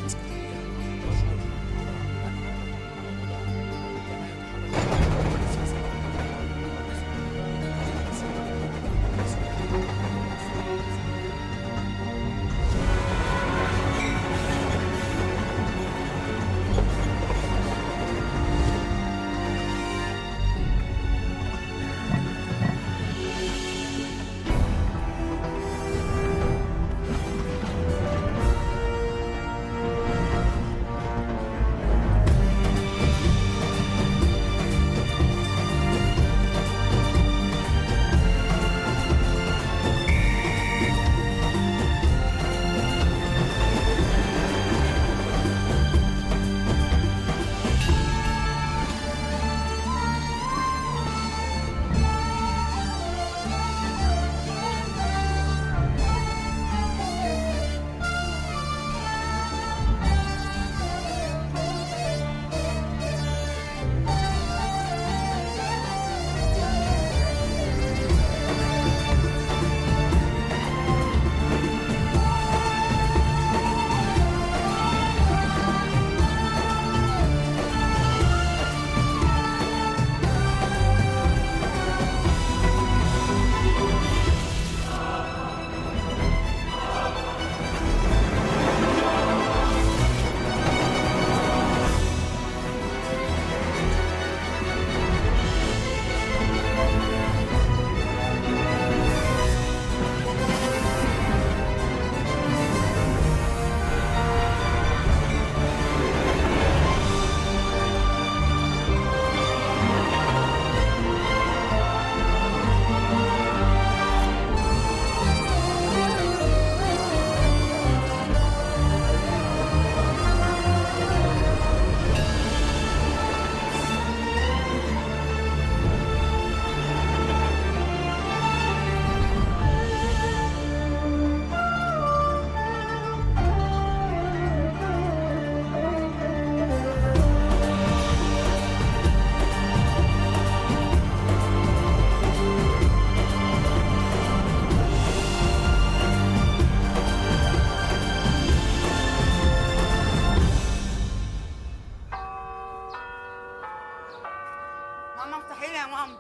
ماما افتحي لي يا ماما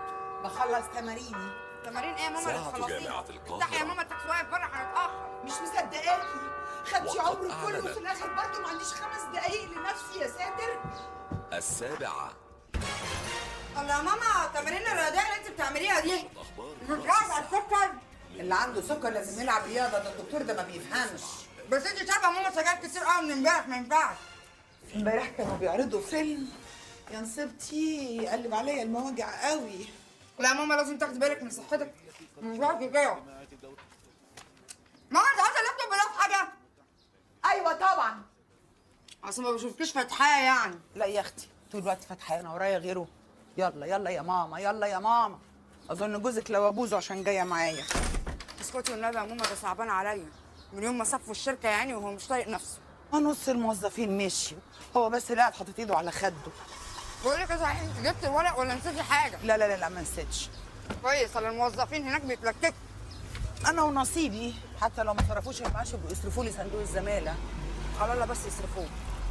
بخلص تماريني تمارين ايه يا ماما اللي ساعة تخلصيها جامعة القاهرة. افتحي يا ماما التاكسي واقف بره هنتاخر مش مصدقاكي خدتي وقد عمري كله أعلنت. وفي الاخر برضه ما عنديش خمس دقايق لنفسي يا ساتر السابعة الله يا ماما التمارين الرياضيه اللي انت بتعمليها دي أخبار مش بتلعب على السكر اللي عنده سكر لازم يلعب رياضه ده الدكتور ده ما بيفهمش بس انت شاربه ماما سجاير كتير قوي من امبارح ما ينفعش امبارح كانوا بيعرضوا فيلم يا نصيبتي يقلب عليا المواجع قوي لا يا ماما لازم تاخدي بالك من صحتك مش وقت كده ماما انت عايزه اللابتوب بلا حاجه ايوه طبعا اصل ما بشوفكيش فاتحاه يعني لا يا اختي طول الوقت فاتحه انا ورايا غيره يلا يلا يا ماما يلا يا ماما اظن جوزك لو ابوزه عشان جايه معايا اسكتي والنبي يا ماما ده صعبان عليا من يوم ما صفوا الشركه يعني وهو مش طايق نفسه ونص الموظفين مشيوا هو بس اللي قاعد حاطط ايده على خده بقول لك يا صحيح انت جبت الورق ولا نسيتي حاجه لا لا لا لا ما نسيتش كويس انا الموظفين هناك بيتلككوا انا ونصيبي حتى لو ما صرفوش المعاش يبقوا يصرفوا لي صندوق الزماله على الله بس يصرفوه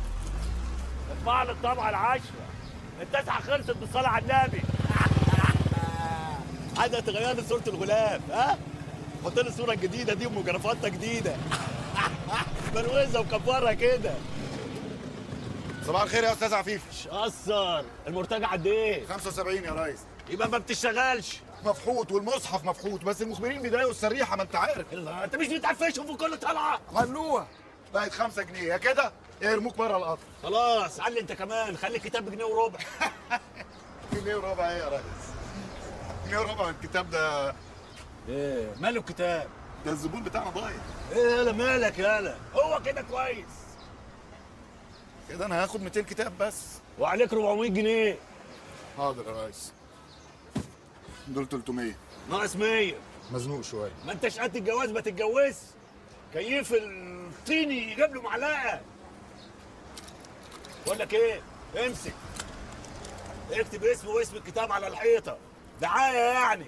اطبع لي الطبعه العشرة التسعة خلصت بالصلاة على النبي عايزة تغير لي صورة الغلاف ها؟ حط لي الصورة الجديدة دي ومجرفاتها جديدة مروزة وكبرها كده صباح الخير يا استاذ عفيف مش قصر المرتجع قد ايه؟ 75 يا ريس يبقى ما بتشتغلش مفحوط والمصحف مفحوط بس المخبرين بيضايقوا السريحه ما انت عارف الله انت مش بتقفشهم في كل طلعة ممنوع بقت 5 جنيه يا كده ارموك بره القطر خلاص علي انت كمان خلي الكتاب بجنيه وربع جنيه وربع ايه يا ريس جنيه وربع الكتاب ده ايه ماله الكتاب؟ ده الزبون بتاعنا ضايع ايه يالا مالك يالا هو كده كويس كده انا هاخد 200 كتاب بس وعليك 400 جنيه حاضر يا ريس دول 300 ناقص 100 مزنوق شويه ما انتش قد الجواز ما تتجوزش كيف الطيني يجيب له معلقه بقول لك ايه امسك اكتب اسمه واسم الكتاب على الحيطه دعايه يعني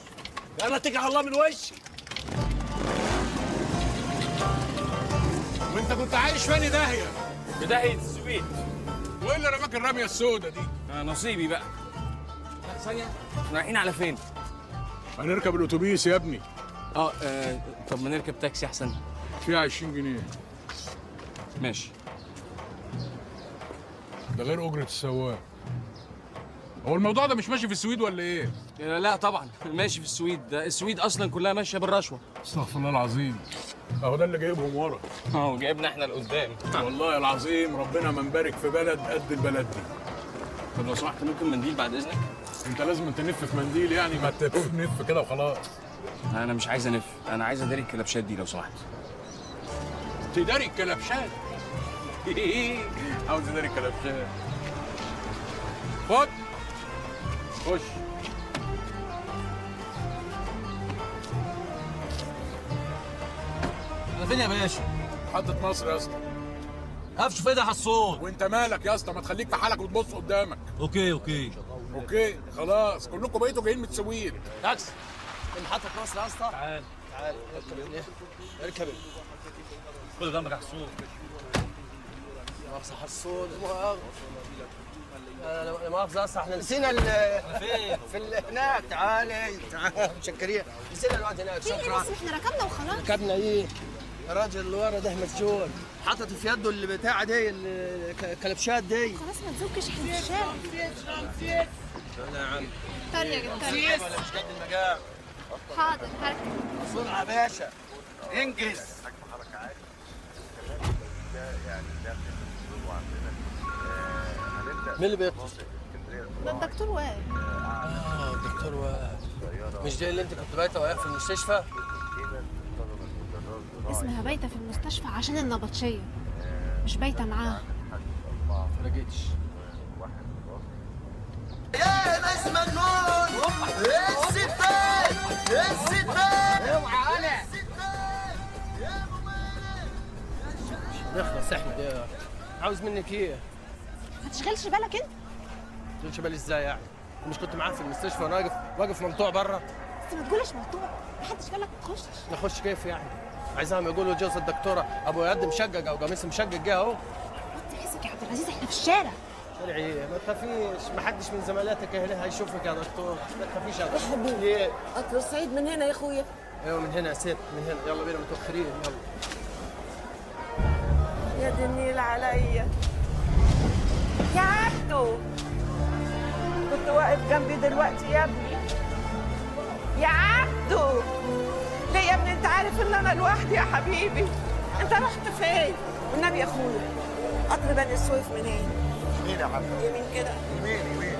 يلا اتكل على الله من وشي وانت كنت عايش فاني داهيه بداية السويد وايه اللي رماك الرميه السوداء دي آه نصيبي بقى لا ثانية إحنا رايحين على فين؟ هنركب الاتوبيس يا ابني اه آه، طب ما نركب تاكسي أحسن فيها 20 جنيه ماشي ده غير اجره السواق هو الموضوع ده مش ماشي في السويد ولا ايه آه، لا طبعا ماشي في السويد ده السويد أصلا كلها ماشية بالرشوة استغفر الله العظيم اهو ده اللي جايبهم ورا اه جايبنا احنا لقدام والله العظيم ربنا ما مبارك في بلد قد البلد دي طب لو سمحت ممكن منديل بعد إذنك؟ انت لازم تنف في منديل يعني ما تنف كده وخلاص أنا مش عايز أنف أنا عايز أداري الكلبشات دي لو سمحت تداري الكلبشات عاوز تداري الكلبشات خد خش انا فين يا باشا؟ محطة مصر يا اسطى قفش فين ده حصون وانت مالك يا اسطى ما تخليك في حالك وتبص قدامك اوكي اوكي اوكي خلاص كلكم بقيتوا جايين من السويد تاكسي من محطة مصر يا اسطى تعال تعال اركب ايه اركب خد جنبك يا حصون مؤاخذة حصون مؤاخذة لا لا مؤاخذة يا اسطى احنا نسينا ال فين؟ في ال- هناك تعالي تعالي متشكرين نسينا الوقت هناك في ايه شكرا بس احنا ركبنا وخلاص ركبنا ايه؟ الراجل اللي ورا ده مسجون حاطط في يده اللي بتاع دي الكلبشات دي خلاص ما تزوجش احنا في الشارع نعم طريق يا جدع ولا مش قد المجال حاضر هركب بسرعة يا باشا انجز مين اللي بيتصل؟ ده الدكتور واقف اه الدكتور وائل مش دي اللي انت كنت بايته وقاعد في المستشفى؟ اسمها بايته في المستشفى عشان النبطشيه مش بايته معاها ما لقيتش نخلص احمد يا عاوز منك ايه؟ ما تشغلش بالك انت تقولش بالي ازاي يعني؟ مش كنت معاه في المستشفى وانا واقف واقف مقطوع بره؟ بس ما تقولش مقطوع محدش قال لك ما تخشش نخش كيف يعني؟ عايزاهم يقولوا جوز الدكتوره ابو يد مشقق او قميص مشقق جه اهو وطي حسك يا عبد العزيز احنا في الشارع شرعي ما تخافيش ما حدش من زملاتك اهلها هيشوفك يا دكتور ما تخافيش يا دكتور ليه؟ قطر الصعيد من هنا يا اخويا ايوه من هنا يا ست من هنا يلا بينا متاخرين يلا يا دي النيل عليا يا عبدو كنت واقف جنبي دلوقتي يا ابني يا عبدو ليه يا ابني انت عارف ان انا لوحدي يا حبيبي انت رحت فين والنبي يا اخويا قطر بني السويف منين مين يا حبيبي يمين كده يمين يمين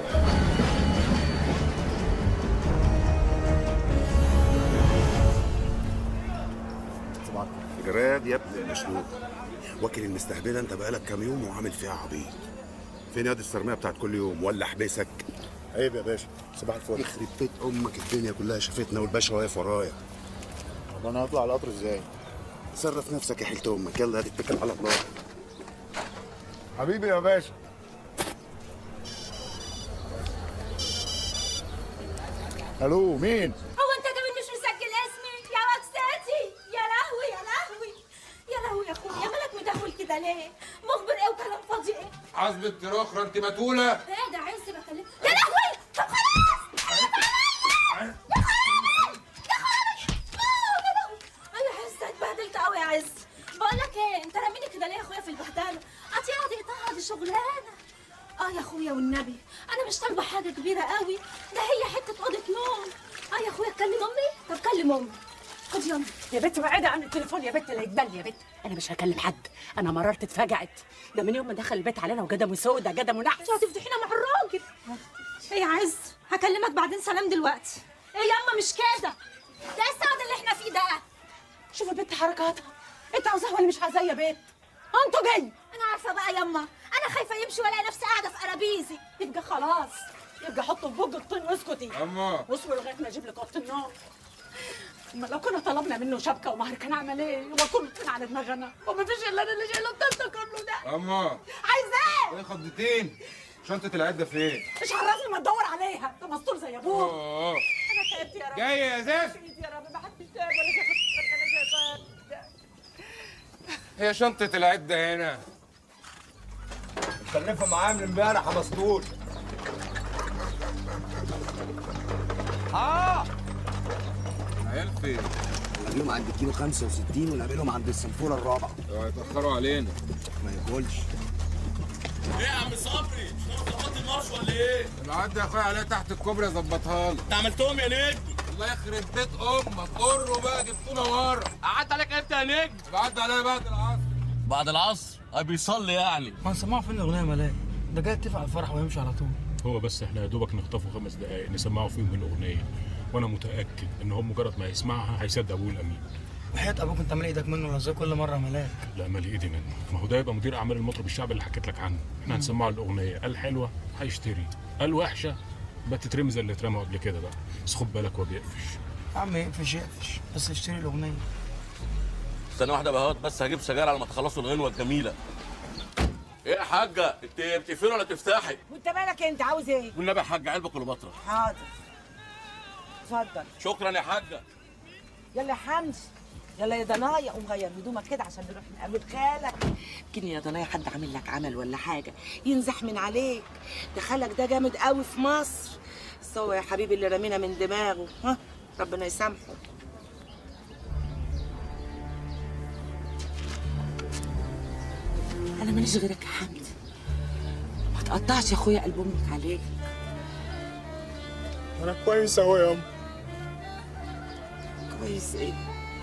صباح جراد يا ابن المشلوق واكل المستهبله انت بقالك كام يوم وعامل فيها عبيط فين ياد السرميه بتاعت كل يوم ولا احبسك عيب يا باشا صباح الفل يخرب بيت امك الدنيا كلها شافتنا والباشا واقف ورايا طب انا هطلع القطر ازاي صرف نفسك يا حيلة امك يلا هات اتكل على الله حبيبي يا باشا الو مين هو انت كمان مش مسجل اسمي يا وكساتي يا لهوي يا لهوي يا لهوي يا اخويا مالك مدهول كده ليه مخبر ايه وكلام فاضي ايه عزب التر اخرى انت متوله ايه ده عايز بكلم يا لهوي طب خلاص انا عز اتبهدلت قوي يا عز بقول لك ايه انت راميني كده ليه يا اخويا في البهدله قطيعه دي قطعه دي شغلانه اه يا اخويا والنبي انا مش طالبه حاجه كبيره قوي ده هي حته اوضه نوم اه يا اخويا تكلم امي طب كلم امي خد يلا يا بنت بعيدة عن التليفون يا بنت لا يتبل يا بنت انا مش هكلم حد انا مررت اتفجعت ده من يوم ما دخل البيت علينا وجدمه سودا جدمه نحس انت هتفضحينا مع الراجل ايه يا عز هكلمك بعدين سلام دلوقتي ايه ياما مش كده ده السعد اللي احنا فيه ده شوف البنت حركاتها انت عاوزاها ولا مش عاوزاها يا بنت انتوا جاي انا عارفه بقى ياما انا خايفه يمشي والاقي نفسي قاعده في قرابيزي يبقى خلاص يبقى حطه في بوج الطين واسكتي اما واصبر لغايه ما اجيب لك اوضه النوم اما لو كنا طلبنا منه شبكه ومهر كان عمل ايه؟ هو كله طين على دماغنا وما فيش الا انا اللي شايله الطين كله ده اما عايز ايه؟ ايه خضتين شنطه العده فين مش عرفني ما تدور عليها ده مسطول زي ابوه اه انا تعبت يا رب جاي يا زفت يا رب ما حدش تعب ولا شاف ولا شايفاه هي شنطة العدة هنا مكلفه معايا من امبارح يا مسطول اه عيال فين؟ نقابلهم عند كيلو 65 ونقابلهم عند السنفوره الرابعه اوعى يتأخروا علينا ما ياكلش ايه يا عم صبري مش ناوي تظبط المارش ولا ايه العدة يا اخويا عليها تحت الكوبري ظبطها لي انت عملتهم يا نجم الله يخرب بيت امك قروا بقى جبتونا ورا قعدت عليك امتى يا نجم بعد عليا بعد العصر بعد العصر اي بيصلي يعني ما نسمعه فين الاغنيه يا ملاك ده جاي يتفق على الفرح ويمشي على طول هو بس احنا يا دوبك نخطفه خمس دقايق نسمعه فيهم الاغنيه وانا متاكد ان هو مجرد ما يسمعها هيصدق ابوه الامين وحياة ابوك انت مالي ايدك منه ولا ازاي كل مره يا ملاك لا مالي ايدي منه ما هو ده يبقى مدير اعمال المطرب الشعبي اللي حكيت لك عنه احنا هنسمعه الاغنيه قال حلوه هيشتري قال وحشه بقى تترمي زي اللي اترمى قبل كده بقى بس خد بالك هو بيقفش يا عم يقفش يقفش بس اشتري الاغنيه استنى واحده بهوت بس هجيب سجاير على ما تخلصوا الغنوه الجميله ايه يا حاجه انت بتقفلي ولا تفتحي وانت مالك انت عاوز ايه والنبي يا حاجه علبه كليوباترا حاضر اتفضل شكرا يا حاجه يلا يا حمدي يلا يا ضنايا قوم غير هدومك كده عشان نروح نقابل خالك يمكن يا ضنايا حد عامل لك عمل ولا حاجه ينزح من عليك ده خالك ده جامد قوي في مصر بس هو يا حبيبي اللي رمينا من دماغه ها ربنا يسامحه انا ماليش غيرك يا حمدي ما تقطعش يا اخويا قلب امك عليك انا كويس اهو يا ام كويس ايه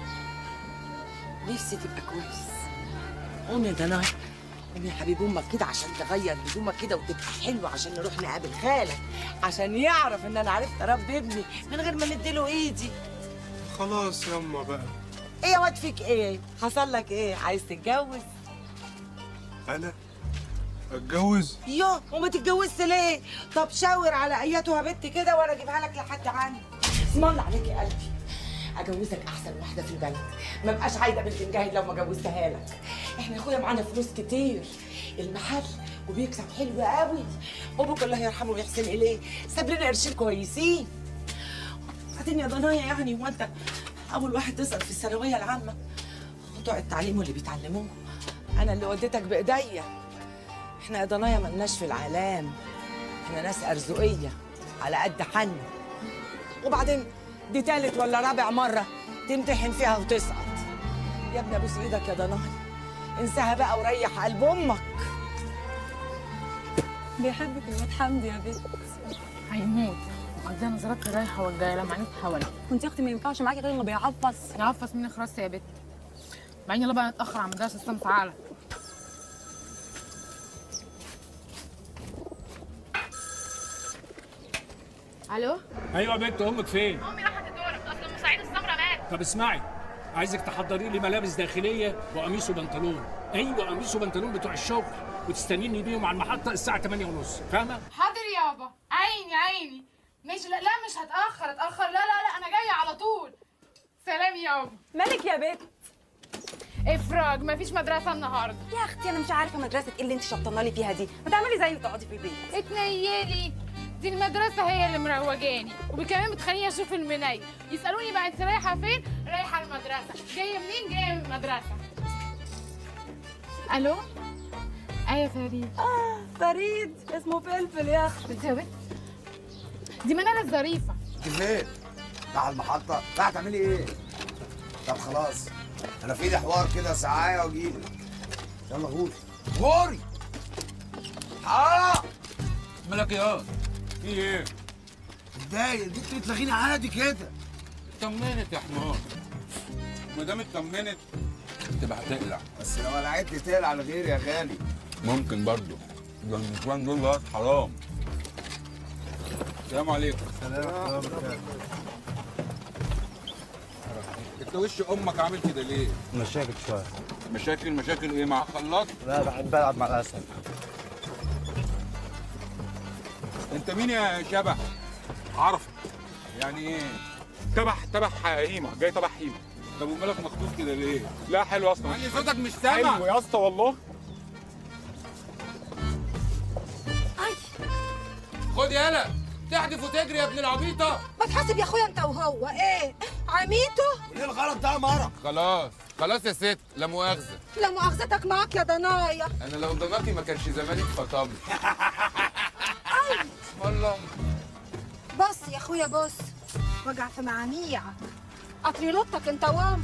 نفسي تبقى كويس قوم يا دنايا قوم يا حبيب امك كده عشان تغير هدومك كده وتبقى حلوه عشان نروح نقابل خالك عشان يعرف ان انا عرفت اربي ابني من غير ما مديله ايدي خلاص يما بقى ايه يا واد فيك ايه حصل لك ايه عايز تتجوز انا اتجوز يو وما تتجوزش ليه طب شاور على ايتها بنت كده وانا اجيبها لك لحد عندي اسم الله عليك يا قلبي اجوزك احسن واحده في البلد ما بقاش عايده بنت مجاهد لو ما جوزتها لك احنا يا اخويا معانا فلوس كتير المحل وبيكسب حلو قوي ابوك الله يرحمه ويحسن اليه ساب لنا قرشين كويسين بعدين يا ضنايا يعني هو انت اول واحد تسال في الثانويه العامه بتوع التعليم واللي بيتعلموه انا اللي وديتك بايديا احنا يا ضنايا ملناش في العلام احنا ناس ارزقيه على قد حن وبعدين دي تالت ولا رابع مره تمتحن فيها وتسقط يا ابني ابوس ايدك يا ضنايا انساها بقى وريح قلب امك بيحبك الواد حمدي يا بنت هيموت قضيها نظرات رايحه والجايه لما عينيك حوالي وانت يا اختي ما ينفعش معاكي غير انه بيعفص يعفص مني خلاص يا بت بعدين يلا بقى نتاخر على المدرسه الساعه تعالى الو ايوه يا بنت امك فين؟ امي راحت الدورة اصل مساعد السمره مات طب اسمعي عايزك تحضري لي ملابس داخليه وقميص وبنطلون ايوه قميص وبنطلون بتوع الشغل وتستنيني بيهم على المحطه الساعه 8 ونص فاهمه؟ حاضر يابا عيني عيني مش لا لا مش هتاخر اتاخر لا لا لا انا جايه على طول سلام يابا مالك يا بنت افراج مفيش مدرسه النهارده يا اختي انا مش عارفه مدرسه ايه اللي انت شبطانه لي فيها دي ما تعملي زي وتقعدي في البيت اتنيلي دي المدرسة هي اللي مروجاني وكمان بتخليني اشوف المنيل يسألوني بقى انت رايحة فين؟ رايحة المدرسة جاية منين؟ جاية من المدرسة الو؟ ايوه فريد اه فريد اسمه فلفل يا اختي انت يا بنت دي منال الظريفة انت فين؟ راح المحطة راح تعملي ايه؟ طب خلاص انا في ايدي حوار كده ساعة واجيلك يلا غوري غوري اه مالك يا في ايه؟ اتضايق البنت بتلغيني عادي كده اطمنت يا حمار ما دام اطمنت تبقى هتقلع بس لو قلعت لي تقلع لغيري يا غالي ممكن برضه ده النسوان دول ولاد حرام السلام عليكم سلام ورحمة الله وبركاته انت وش امك عامل كده ليه؟ مشاكل شويه مشاكل مشاكل ايه مع خلاط؟ لا بحب العب مع الاسد انت مين يا شبح؟ عرف يعني ايه؟ تبح تبح هيمه جاي تبح هيمه طب ومالك مخطوط كده ليه؟ لا حلو يا اسطى يعني صوتك مش سامع حلو يا اسطى والله خد يالا تحدف وتجري يا ابن العبيطه ما تحاسب يا اخويا انت وهو ايه عميته ايه الغلط ده يا مرة؟ خلاص خلاص يا ست لا مؤاخذه لا مؤاخذتك معاك يا ضنايا انا لو ضناكي ما كانش زماني اتخطبت والله بص يا اخويا بص وجع في معاميع قطري لطك انت وام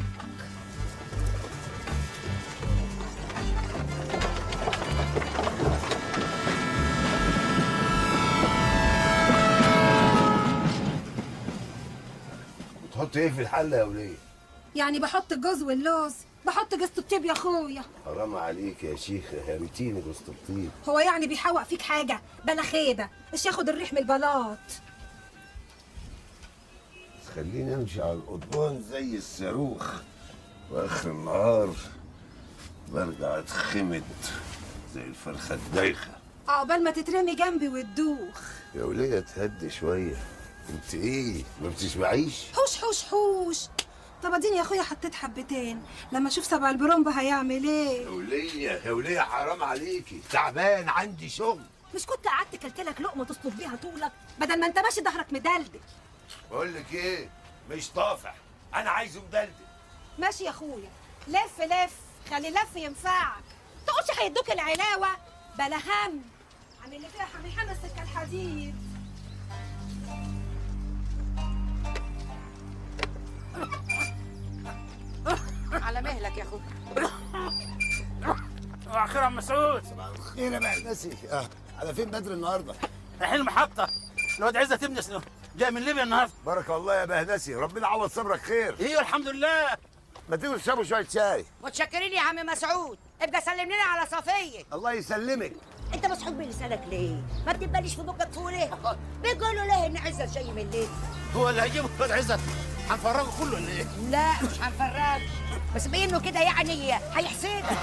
بتحط ايه في الحله يا وليه يعني بحط الجوز واللوز بحط جوز الطيب يا اخويا حرام عليك يا شيخه هرمتيني جوز الطيب هو يعني بيحوق فيك حاجه بلا خيبه مش ياخد الريح من البلاط بس خليني امشي على القضبان زي الصاروخ واخر النهار برجع اتخمد زي الفرخه الدايخه عقبال ما تترمي جنبي وتدوخ يا وليه تهدي شويه انت ايه ما بتشبعيش حوش حوش حوش طب اديني يا اخويا حطيت حبتين لما اشوف سبع البرومبا هيعمل ايه يا وليه يا وليه حرام عليكي تعبان عندي شغل مش كنت قعدت كلكلك لقمه تصلب بيها طولك بدل ما انت ماشي ظهرك مدلدل بقول لك ايه مش طافح انا عايزه مدلدل ماشي يا اخويا لف لف خلي لف ينفعك تقولش هيدوك العلاوه بلا هم عامل اللي فيها حمي حمى سكه الحديد على مهلك يا اخويا صباح الخير يا عم مسعود خير يا مهندسي اه على فين بدر النهارده رايحين المحطة الواد عزت ابن سنو جاي من ليبيا النهارده بارك الله يا مهندسي ربنا عوض صبرك خير ايوه الحمد لله ما تيجوا تشربوا شويه شاي متشكرين يا عم مسعود ابقى سلم لنا على صفيه الله يسلمك انت مسحوق بلسانك ليه؟ ما بتبلش في بقك فوله؟ بيقولوا ليه ان عزت جاي من ليه؟ هو اللي هيجيب الواد عزت هنفرغه كله ولا ايه؟ لا مش هنفرج بس بانه كده يعني هيحسدك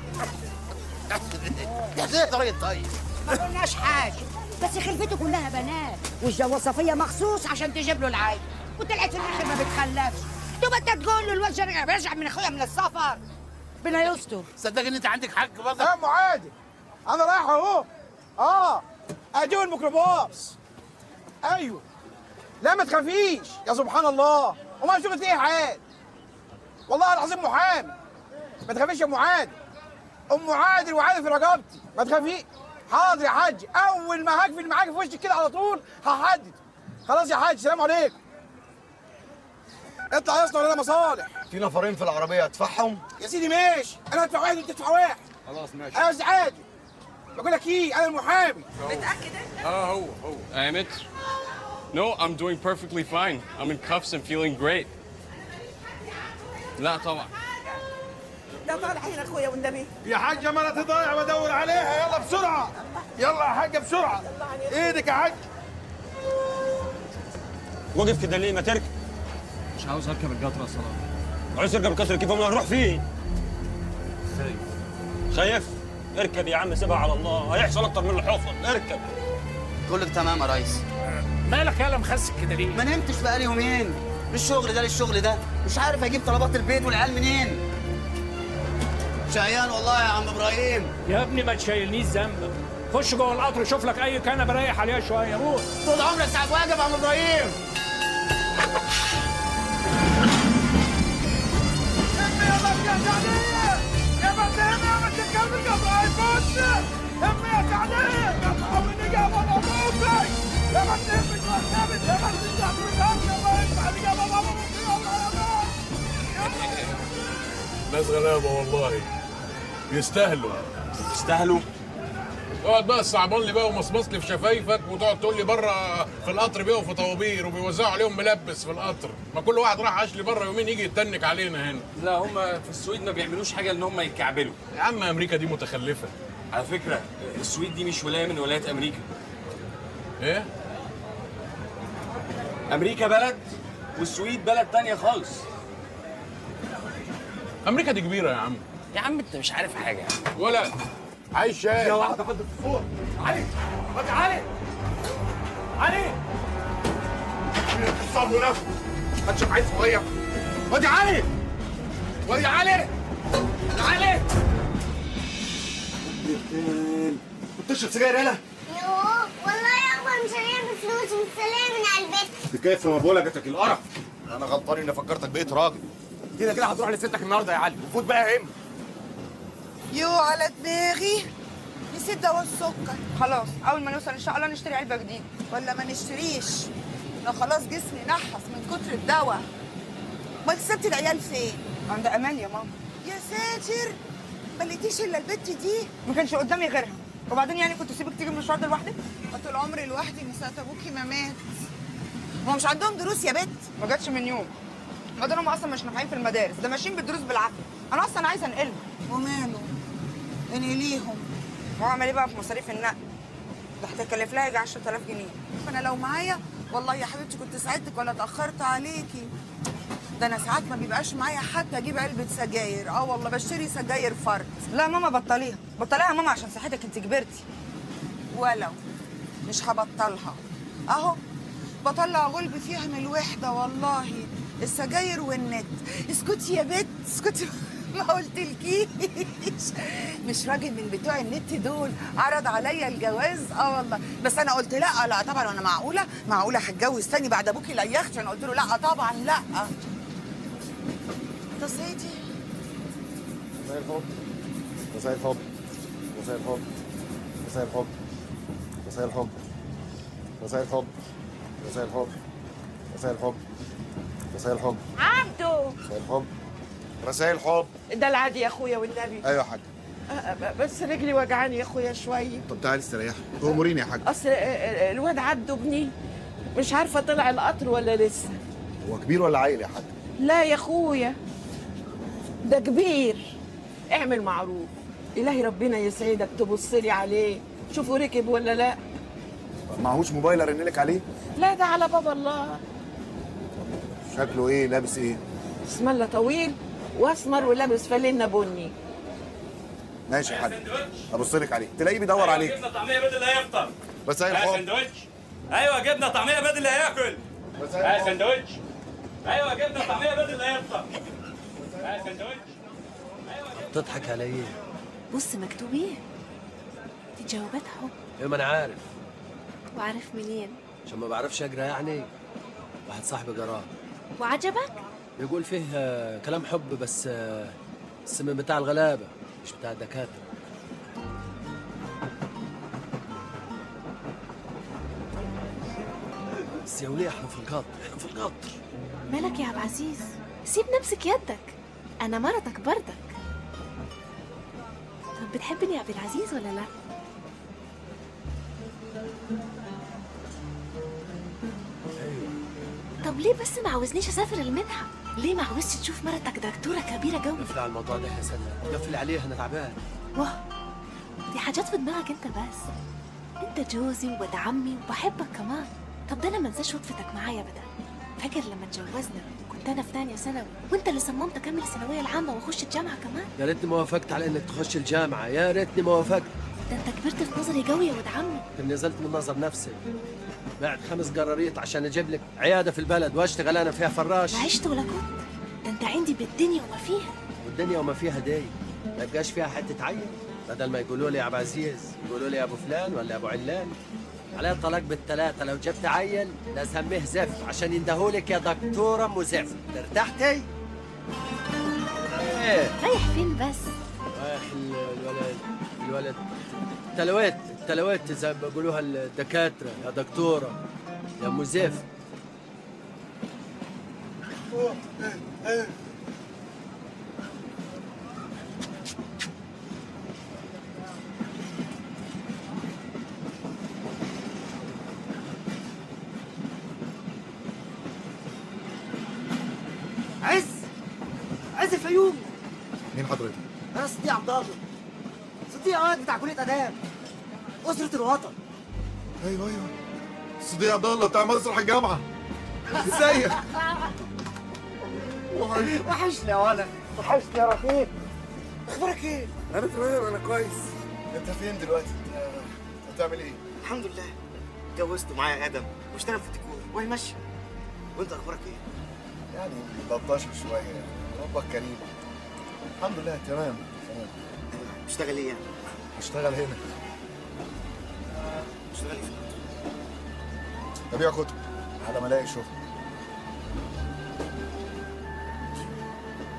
ازاي طريقة طيب ما قلناش حاجه بس خلفته كلها بنات والجوه صفيه مخصوص عشان تجيب له العيل وطلعت في الاخر ما بتخلفش تبقى انت تقول له الواد رجع رجع من اخويا من السفر ربنا يستر صدق ان انت عندك حق برضه يا ام عادل انا رايح اهو اه اجيب الميكروباص ايوه لا ما تخافيش يا سبحان الله وما شفت ايه حال والله العظيم محامي ما تخافيش يا ام عادل ام عادل وعادل في رقبتي ما تخافيش حاضر يا حاج اول ما هقفل معاك في وشك كده على طول هحدد خلاص يا حاج سلام عليكم اطلع يا اسطى ولا مصالح في نفرين في العربية ادفعهم يا سيدي ماشي انا هدفع واحد وانت تدفع واحد خلاص ماشي انا مش عادي بقول لك ايه انا المحامي اه هو هو I am it. No, I'm doing perfectly fine. I'm in cuffs and feeling great. لا طبعا ده طالع هنا اخويا والنبي يا حاجة ما انا تضيع بدور عليها يلا بسرعة يلا يا حاجة بسرعة ايدك يا حاج وقف كده ليه ما تركب مش عاوز اركب القطر يا صلاح عايز تركب القطر كيف امال هنروح فين خايف خايف اركب يا عم سيبها على الله هيحصل اكتر من اللي حصل اركب كلك تمام يا ريس مالك يالا مخسك كده ليه؟ ما نمتش بقالي يومين من الشغل ده للشغل ده مش عارف اجيب طلبات البيت والعيال منين شقيان والله يا عم ابراهيم يا ابني ما تشيلنيش ذنبك خش جوه القطر شوف لك اي كنبه ريح عليها شويه روح طول عمرك ساعة واجب يا عم ابراهيم ناس غلابه والله يستاهلوا يستاهلوا اقعد بقى الصعبان لي بقى ومصمص لي في شفايفك وتقعد تقول لي بره في القطر بيقفوا طوابير وبيوزعوا عليهم ملبس في القطر ما كل واحد راح عاش لي بره يومين يجي يتنك علينا هنا لا هم في السويد ما بيعملوش حاجه ان هم يتكعبلوا يا عم امريكا دي متخلفه على فكره السويد دي مش ولايه من ولايات امريكا ايه امريكا بلد والسويد بلد تانية خالص امريكا دي كبيره يا عم يا عم انت مش عارف حاجه ولا عايش شاي يا واحدة فضل فوق علي واد علي علي صبر نفسك ما تشوف عيل صغير واد علي واد علي علي كنت تشرب سجاير يالا يوه والله يا اخويا مش هجيب فلوس مستليه من على البيت كيف ما بقول لك القرف انا غلطان اني فكرتك بقيت راجل كده كده هتروح لستك النهارده يا علي وفوت بقى يا هم يو على دماغي نسيت دواء السكر خلاص اول ما نوصل ان شاء الله نشتري علبه جديده ولا ما نشتريش انا خلاص جسمي نحس من كتر الدواء ما سبتي العيال فين عند امان يا ماما يا ساتر ما لقيتيش الا البت دي ما كانش قدامي غيرها وبعدين يعني كنت سيبك تيجي المشوار ده لوحدك طول عمري لوحدي من ساعه ابوكي ما مات هو مش عندهم دروس يا بت ما جاتش من يوم بعدين هم اصلا مش نافعين في المدارس ده ماشيين بالدروس بالعافيه انا اصلا عايزه انقلهم وماله انقليهم واعمل ايه بقى في مصاريف النقل ده هتكلف لها يجي 10000 جنيه فانا لو معايا والله يا حبيبتي كنت ساعدتك ولا اتاخرت عليكي ده انا ساعات ما بيبقاش معايا حتى اجيب علبه سجاير اه والله بشتري سجاير فرد لا ماما بطليها بطليها يا ماما عشان صحتك انت كبرتي ولو مش هبطلها اهو بطلع غلب فيها من الوحده والله السجاير والنت اسكتي يا بت اسكتي ما قلتلكيش مش راجل من بتوع النت دول عرض عليا الجواز اه والله بس انا قلت لا لا طبعا وانا معقوله معقوله هتجوز تاني بعد ابوكي لا يختي انا قلت له لا طبعا لا تصيتي مساء الحب مساء الحب مساء الحب مساء الحب مساء الحب مساء الحب مساء الحب مساء الحب مساء الحب عبده مساء الحب رسائل حب ده العادي يا اخويا والنبي ايوه يا حاج آه، ب- بس رجلي وجعاني يا اخويا شويه طب تعالي استريحي اموريني يا حاج اصل آه، آه، الواد عبده ابني مش عارفه طلع القطر ولا لسه هو كبير ولا عيل يا حاج لا يا اخويا ده كبير اعمل معروف الهي ربنا يسعدك تبص لي عليه شوفوا ركب ولا لا معهوش موبايل ارن لك عليه لا ده على باب الله شكله ايه لابس ايه اسم الله طويل واسمر ولابس فانلة بني ماشي يا حاج ابص لك عليه تلاقيه بيدور عليك جبنه طعميه بدل اللي هيفطر مساء آه، الحب سندوتش ايوه جبنه طعميه بدل اللي هياكل مساء اه سندوتش ايوه جبنه طعميه بدل اللي هيفطر اه سندوتش تضحك على ايه؟ بص مكتوب ايه دي جوابات حب ايه ما انا عارف وعارف منين عشان ما بعرفش اقرا يعني واحد صاحبي قراه وعجبك بيقول فيه آه، كلام حب بس آه، بس من بتاع الغلابه مش بتاع الدكاتره بس يا وليه احنا في القطر احنا في القطر مالك يا عبد العزيز سيب نفسك يدك انا مرتك بردك طب بتحبني يا عبد العزيز ولا لا طب ليه بس ما عاوزنيش اسافر المنحه ليه ما عاوزش تشوف مرتك دكتوره كبيره قوي قفل على الموضوع ده يا سنة قفل عليه انا تعبان واه دي حاجات في دماغك انت بس انت جوزي وولد عمي وبحبك كمان طب ده انا ما انساش وقفتك معايا ابدا فاكر لما اتجوزنا كنت انا في ثانيه ثانوي وانت اللي صممت اكمل الثانويه العامه واخش الجامعه كمان يا ريتني ما وافقت على انك تخش الجامعه يا ريتني ما وافقت ده انت كبرت في نظري قوي يا ولد عمي كنت نزلت من نظر نفسي بعد خمس قراريط عشان اجيب لك عياده في البلد واشتغل انا فيها فراش لا عشت ولا كنت ده انت عندي بالدنيا وما فيها والدنيا وما فيها دي ما يبقاش فيها حته عين بدل ما يقولوا لي يا ابو عزيز يقولوا لي يا ابو فلان ولا يا ابو علان عليه طلاق بالثلاثه لو جبت عيل لازميه زفت عشان يندهولك يا دكتوره ام زفت ارتحتي؟ ايه رايح فين بس رايح ال- الولد الولد التلويت التلويت زي ما بيقولوها الدكاتره يا دكتوره يا ام زفت عز عز الفيوم مين حضرتك انا صديق عبد الله صديق عاد بتاع كليه اداب اسره الوطن ايوه ايوه صديق عبد الله بتاع مسرح الجامعه ازيك وحشني يا ولد وحشني يا رفيق اخبارك ايه؟ انا تمام انا كويس انت فين دلوقتي بتعمل ايه الحمد لله اتجوزت ومعايا ادم واشتغل في الديكور وهي ماشيه وانت اخبارك ايه؟ يعني 13 شويه يعني ربك كريم الحمد لله تمام تمام بتشتغل ايه يعني؟ اشتغل هنا بتشتغل فين؟ ببيع كتب على ما الاقي شغل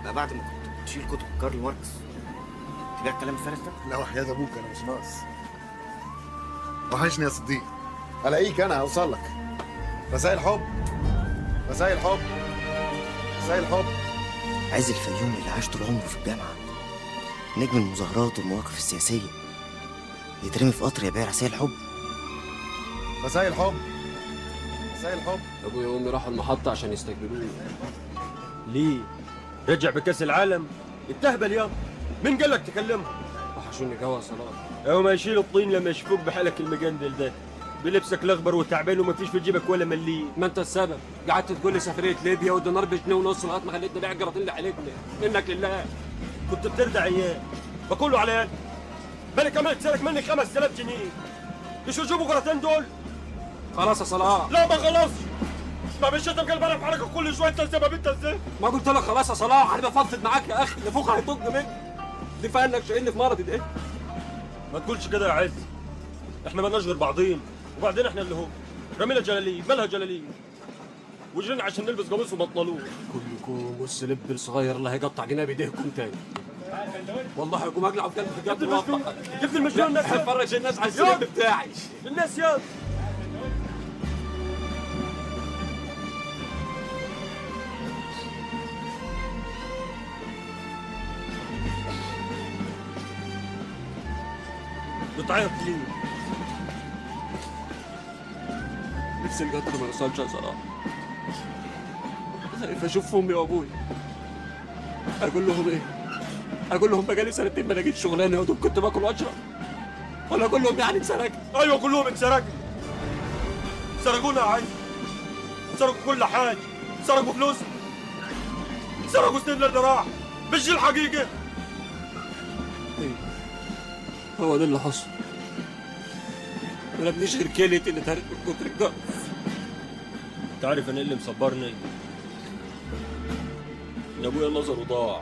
ده بعد ما كنت بتشيل كتب كارل ماركس تبيع الكلام الفارغ ده لا وحياة ابوك انا مش ناقص وحشني يا صديق الاقيك انا هوصل لك رسائل حب رسائل حب رسائل حب عز الفيوم اللي عاش طول عمره في الجامعه نجم المظاهرات والمواقف السياسيه يترمي في قطر يبيع رسائل حب رسائل حب رسائل حب ابويا وامي راحوا المحطه عشان يستقبلوني ليه رجع بكاس العالم التهبل يا مين قال لك تكلمهم وحشوني جوا صلاح يوم يشيل الطين لما يشوفوك بحالك المجندل ده بلبسك الاخضر وتعبان وما فيش في جيبك ولا مليم ما انت السبب قعدت تقول لي سفريه ليبيا والدينار بجنيه ونص لغايه ما خليتني بيع الجراطين اللي حلتني منك لله كنت بترضع عيال بقوله على يد بالك كمان تسالك مني 5000 جنيه ايش يجيبوا جراتين دول خلاص يا صلاح لا ما خلاص ما مش انت مقلب على حركه كل شويه انت ازاي ما انت ازاي ما قلت لك خلاص يا صلاح انا بفضفض معاك يا اخي نفوخ هيطق مني دي فانك شايلني في مرضي ده ما تقولش كده يا عز احنا مالناش غير بعضين وبعدين احنا اللي هو رمينا جلاليب مالها جلاليب وجرينا عشان نلبس قميص وبنطلون كلكم بص لب الصغير اللي هيقطع جناب ايديكم تاني والله هقوم اقلع في قلب جبت المجنون جبت المجنون الناس هفرج الناس على السلم بتاعي الناس يا بتعيط ليه؟ نفسي القطر ما يوصلش يا صلاح خايف اشوف امي وابويا اقول لهم ايه؟ اقول لهم بقالي سنتين ما لقيت شغلانه يا دوب كنت باكل واشرب ولا اقول لهم يعني اتسرقت ايوه كلهم اتسرقوا سرقونا يا عز سرقوا كل حاجه سرقوا فلوس سرقوا سنين اللي راح مش دي الحقيقه هو ده اللي حصل انا ابن شركلتي اللي اتهرت من كتر الجرس تعرف انا إيه اللي مصبرني ان ابويا نظره ضاع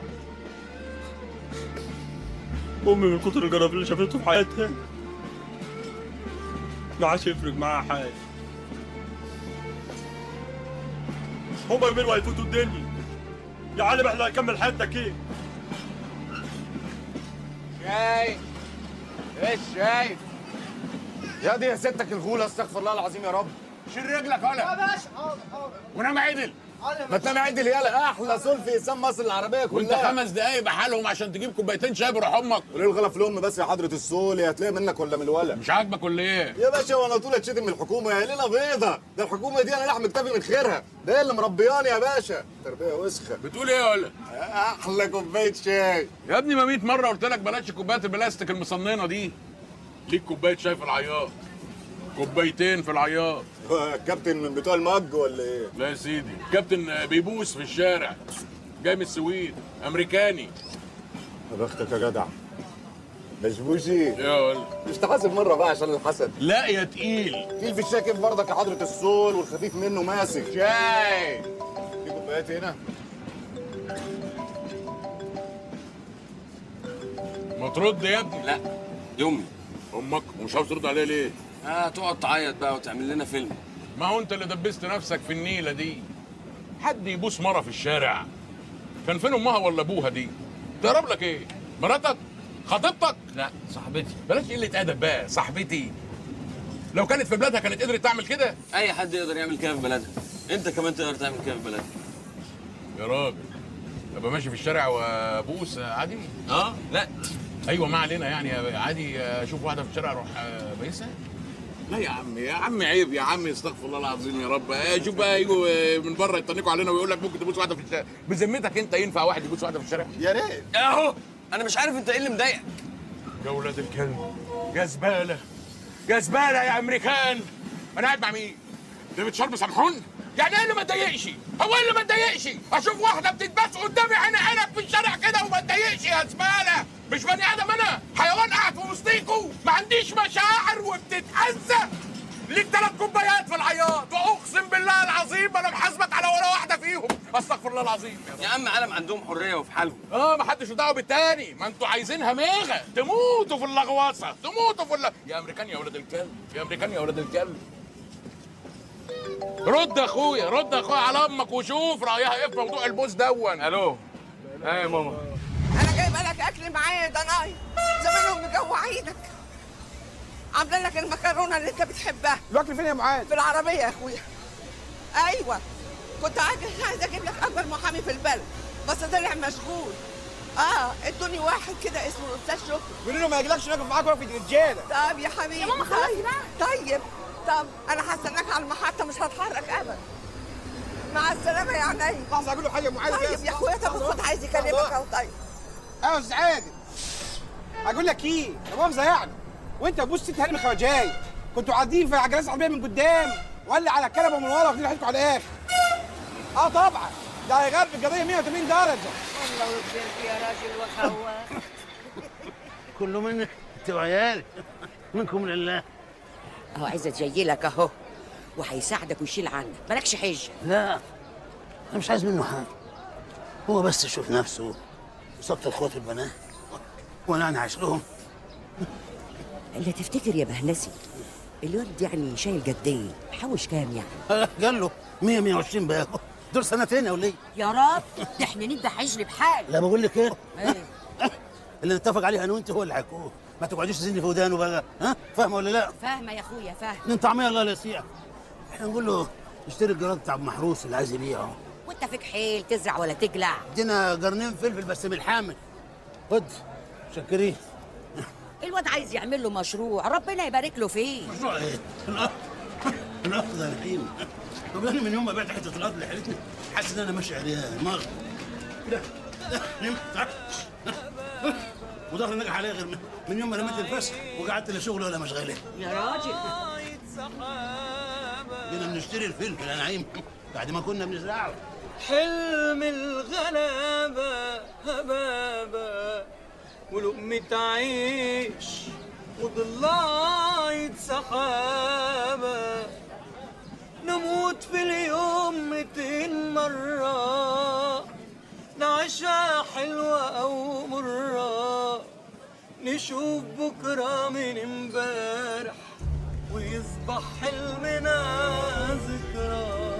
امي من كتر الجرف اللي شافته في حياتها ما عادش يفرق معاها حاجه هما يومين وهيفوتوا الدنيا يا عالم احنا هنكمل حياتنا كيف شايف ايش شايف يا دي يا ستك الغولة استغفر الله العظيم يا رب شيل رجلك يا ولا باشا حاضر حاضر ونام عدل ما تنام عدل يالا احلى سول في اسام مصر العربيه كلها وانت خمس دقايق بحالهم عشان تجيب كوبايتين شاي بروح امك وليه الغلا في الام بس يا حضره السول يا هتلاقي منك ولا من الولد مش عاجبك ولا ايه؟ يا باشا وانا طول اتشتم من الحكومه يا ليله بيضه ده الحكومه دي انا لحم كتافي من خيرها ده هي اللي مربياني يا باشا تربيه وسخه بتقول ايه يا ولا؟ احلى كوبايه شاي يا ابني ما 100 مره قلت لك بلاش كوبايات البلاستيك المصننه دي ليك كوبايه شاي في العياط كوبايتين في العياط كابتن من بتوع المج ولا ايه؟ لا يا سيدي كابتن بيبوس في الشارع جاي من السويد امريكاني يا بختك يا جدع مشبوشي يا ولد مش تحاسب مره بقى عشان الحسد لا يا تقيل تقيل في الشاي كيف برضك يا حضره السول والخفيف منه ماسك شاي في كوبايات هنا ما ترد يا ابني لا دي امي امك ومش عاوز ترد عليها ليه؟ اه تقعد تعيط بقى وتعمل لنا فيلم ما هو انت اللي دبست نفسك في النيله دي حد يبوس مره في الشارع كان فين امها ولا ابوها دي تهرب لك ايه مراتك خطيبتك لا صاحبتي بلاش قله ادب بقى صاحبتي لو كانت في بلادها كانت قدرت تعمل كده اي حد يقدر يعمل كده في بلدها انت كمان تقدر تعمل كده في بلدها يا راجل ابقى ماشي في الشارع وابوس عادي اه لا ايوه ما علينا يعني عادي اشوف واحده في الشارع اروح بيسها لا يا عم يا عم عيب يا عم استغفر الله العظيم يا رب آه، شوف بقى يجوا من بره يتنكوا علينا ويقول لك ممكن تبوس واحده في الشارع بذمتك انت ينفع واحد يبوس واحده في الشارع يا ريت اهو انا مش عارف انت ايه اللي مضايقك يا ولاد الكلب يا زباله يا زباله يا امريكان انا قاعد مع مين؟ ديفيد شارب سامحون؟ يعني ايه اللي ما اتضايقش؟ هو ايه اللي ما اتضايقش؟ اشوف واحده بتتباس قدامي عين عينك في الشارع كده وما اتضايقش يا زباله مش بني ادم انا حيوان قاعد في وسطيكوا ما عنديش مشاعر وبتتأذى ليك ثلاث كوبايات في العياط واقسم بالله العظيم انا محاسبك على ولا واحده فيهم استغفر الله العظيم يا عم عالم عندهم حريه وفي حالهم اه ما حدش دعوه بالتاني ما انتوا عايزينها ميغه تموتوا في اللغواصه تموتوا في الل... يا امريكان يا ولاد الكلب يا امريكان يا ولاد الكلب رد يا اخويا رد يا اخويا على امك وشوف رايها ايه في موضوع البوس دون الو ايه يا ماما انا جايبه لك اكل معايا يا ضناي زمانهم مجوعينك عامله لك المكرونه اللي انت بتحبها الاكل فين يا معاذ في العربيه يا اخويا ايوه كنت عايز عايز اجيب لك اكبر محامي في البلد بس طلع مشغول اه ادوني واحد كده اسمه الاستاذ شكري قولي له ما يجيلكش ناكل معاك وقفه رجاله طب يا حبيبي يا ماما خلاص طيب. طيب طب انا هستناك على المحطه مش هتحرك ابدا مع السلامه يا عيني لحظه اقول له حاجه يا معاذ طيب يا اخويا طب خد عايز يكلمك اهو طيب ايوه يا استاذ عادل اقول لك ايه يا مؤاخذه يعني وانت وبوس ست هانم خواجاي كنتوا قاعدين في عجلات عربيه من قدام ولا على الكنبه من ورا واخدين راحتكم على الاخر اه طبعا ده هيغير القضيه 180 درجه الله يكبرك يا راجل وخواف كله منك انت وعيالك منكم لله اهو عايزه تجي لك اهو وهيساعدك ويشيل عنك مالكش حجه لا انا مش عايز منه حاجه هو بس يشوف نفسه وسط اخوات البنات وانا انا عايش لهم اللي تفتكر يا بهنسي الولد يعني شايل قدين حوش كام يعني قال له 100 120 باكو دول سنتين يا ولي يا رب ده احنا ندى حجر بحال لا بقول لك ايه ايه اللي نتفق عليه انا وانت هو اللي هيكون ما تقعديش تزني في ودانه بقى ها فاهمه ولا لا فاهمه يا اخويا فاهمه من طعميه الله لا يسيع احنا نقول له اشتري الجراد بتاع ابو محروس اللي عايز يبيعه وانت فيك حيل تزرع ولا تقلع ادينا قرنين فلفل بس بالحامل خد شكرين الواد عايز يعمل له مشروع ربنا يبارك له فيه مشروع ايه؟ الارض الارض يا نعيم طب انا من يوم ما بعت حته الارض اللي حلتني حاسس ان انا ماشي عريان مر لا لا نمت تعال. وظهري نجح عليا غير من- من يوم ما رميت الفسح وقعدت لا شغل ولا مشغله يا راجل جينا بنشتري الفلفل يا نعيم بعد ما كنا بنزرعه حلم الغلابة هبابة ولقمة عيش وضلاعة سحابة نموت في اليوم ميتين مرة نعيشها حلوة أو مرة نشوف بكرة من امبارح ويصبح حلمنا ذكرى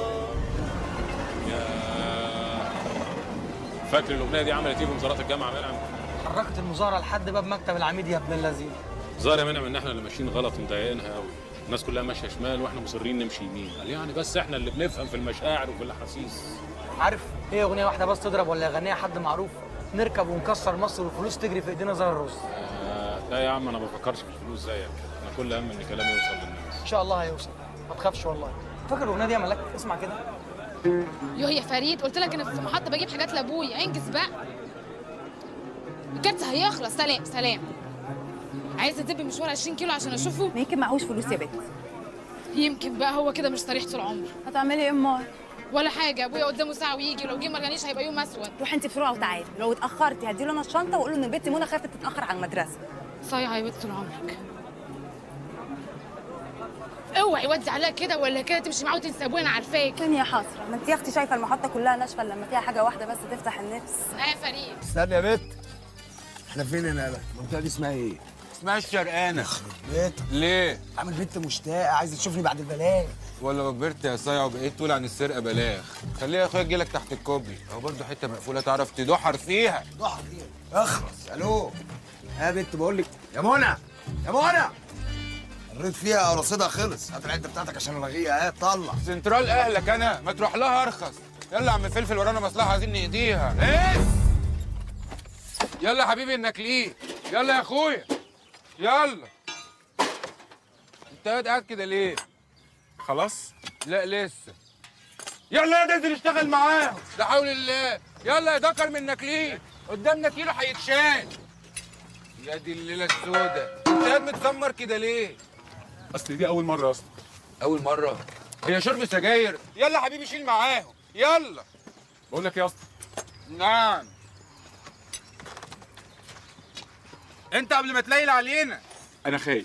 فاكر الاغنيه دي عملت ايه في وزارات الجامعه منعم حركت المظاهرة لحد باب مكتب العميد يا ابن اللذين ظاهر يا منعم ان احنا اللي ماشيين غلط ومضايقينها قوي الناس كلها ماشيه شمال واحنا مصرين نمشي يمين قال يعني بس احنا اللي بنفهم في المشاعر وفي الاحاسيس عارف ايه اغنية واحدة بس تضرب ولا يغنيها حد معروف نركب ونكسر مصر والفلوس تجري في ايدينا زي الرز آه لا يا عم انا ما بفكرش في الفلوس زيك انا كل هم ان كلامي يوصل للناس ان شاء الله هيوصل ما تخافش والله فاكر الاغنية دي يا ملاك اسمع كده يوه يا فريد قلت لك انا في المحطه بجيب حاجات لابويا انجز بقى الكارت هيخلص سلام سلام عايزه تدب مشوار 20 كيلو عشان اشوفه يمكن معهوش فلوس يا بنت يمكن بقى هو كده مش صريح طول عمره هتعملي ايه امال ولا حاجه ابويا قدامه ساعه ويجي ولو جه ما جانيش هيبقى يوم اسود روحي انت بسرعه وتعالي لو اتاخرتي هديله انا الشنطه واقول له ان بنتي منى خافت تتاخر على المدرسه صايعه يا بنت طول عمرك اوعي ودي عليها كده ولا كده تمشي معاه وتنسى ابويا انا عارفاك فين يا حسره ما انت يا اختي شايفه المحطه كلها ناشفه لما فيها حاجه واحده بس تفتح النفس اه يا فريد استنى يا بت احنا فين هنا بقى؟ المنطقه دي اسمها ايه؟ اسمها الشرقانه بيت ليه؟ عامل بنت مشتاقه عايزه تشوفني بعد البلاغ ولا ما كبرت يا صايع وبقيت تقول عن السرقه بلاغ خليها يا اخويا تجيلك تحت الكوبري او برضه حته مقفوله تعرف تدحر فيها ضحك ايه؟ اخرس الو يا بنت بقول لك يا منى يا منى قريت فيها رصيدها خلص هات العده بتاعتك عشان الغيها هات طلع سنترال اهلك انا ما تروح لها ارخص يلا يا عم فلفل ورانا مصلحه عايزين نقضيها ايه يلا يا حبيبي انك ليه يلا يا اخويا يلا انت قاعد قاعد كده ليه خلاص لا لسه يلا يا تنزل اشتغل معاهم لا حول الله يلا يا دكر منك ليه قدامنا كيلو هيتشال يا دي الليله السوداء انت قاعد متسمر كده ليه اصل دي اول مره اصلا اول مره هي شرب سجاير يلا يا حبيبي شيل معاهم يلا بقول لك يا اسطى نعم انت قبل ما تليل علينا انا خايف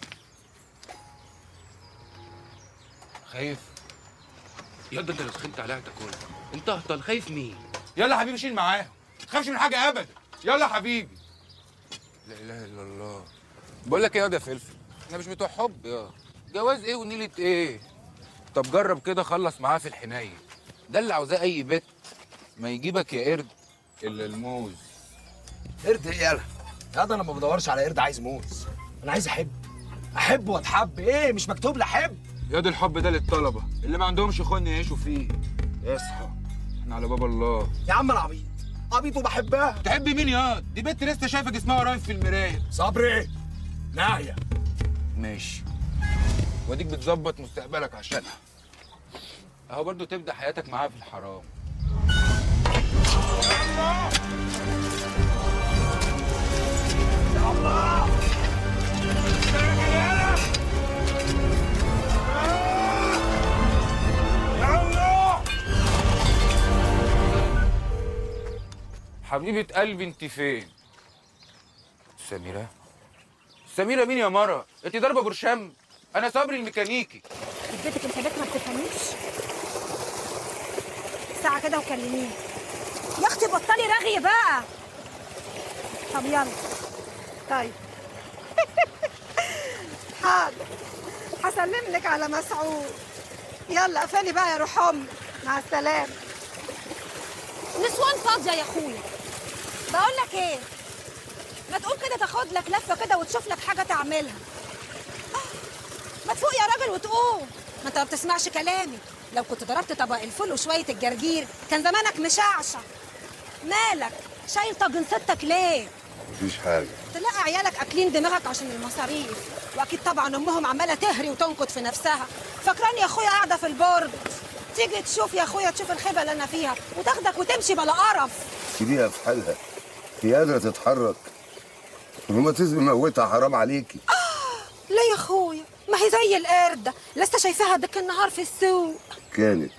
خايف يا ده انت لو سخنت عليها هتاكلها انت اهطل خايف مين يلا يا حبيبي شيل معاهم ما تخافش من حاجه ابدا يلا يا حبيبي لا اله الا الله بقول لك ايه يا واد يا فلفل احنا مش بتوع حب يا جواز ايه ونيله ايه طب جرب كده خلص معاه في الحنايه ده اللي عاوزاه اي بت ما يجيبك يا قرد الا الموز قرد ايه يالا يا ده انا ما بدورش على قرد عايز موز انا عايز احب احب واتحب ايه مش مكتوب لي احب يا دي الحب ده للطلبه اللي ما عندهمش خن يعيشوا فيه اصحى احنا على باب الله يا عم انا عبيط عبيط وبحبها تحب مين يا دي بنت لسه شايفه جسمها قريب في المرايه صبري ناهيه ماشي واديك بتظبط مستقبلك عشانها اهو برضو تبدا حياتك معاها في الحرام حبيبة قلبي انت فين؟ سميرة؟ سميرة مين يا مرة؟ انت ضاربة برشام؟ أنا صبري الميكانيكي بيتك انت بيت ما بتفهميش ساعة كده وكلميني يا اختي بطلي رغي بقى طب يلا طيب حاضر هسلم لك على مسعود يلا قفلي بقى يا روح امي مع السلامه نسوان فاضية يا اخويا بقول لك ايه ما تقوم كده تاخد لك لفة كده وتشوف لك حاجة تعملها آه، ما تفوق يا راجل وتقوم ما انت ما بتسمعش كلامي لو كنت ضربت طبق الفول وشوية الجرجير كان زمانك مشعشع مالك شايل طاجن ستك ليه مفيش حاجة تلاقي عيالك اكلين دماغك عشان المصاريف واكيد طبعا امهم عماله تهري وتنكد في نفسها فاكراني يا اخويا قاعده في البرج تيجي تشوف يا اخويا تشوف الخيبه اللي انا فيها وتاخدك وتمشي بلا قرف سيبيها في حالها هي قادرة تتحرك الروماتيزم موتها حرام عليكي ليه يا اخويا ما هي زي القرده لسه شايفاها ديك النهار في السوق كانت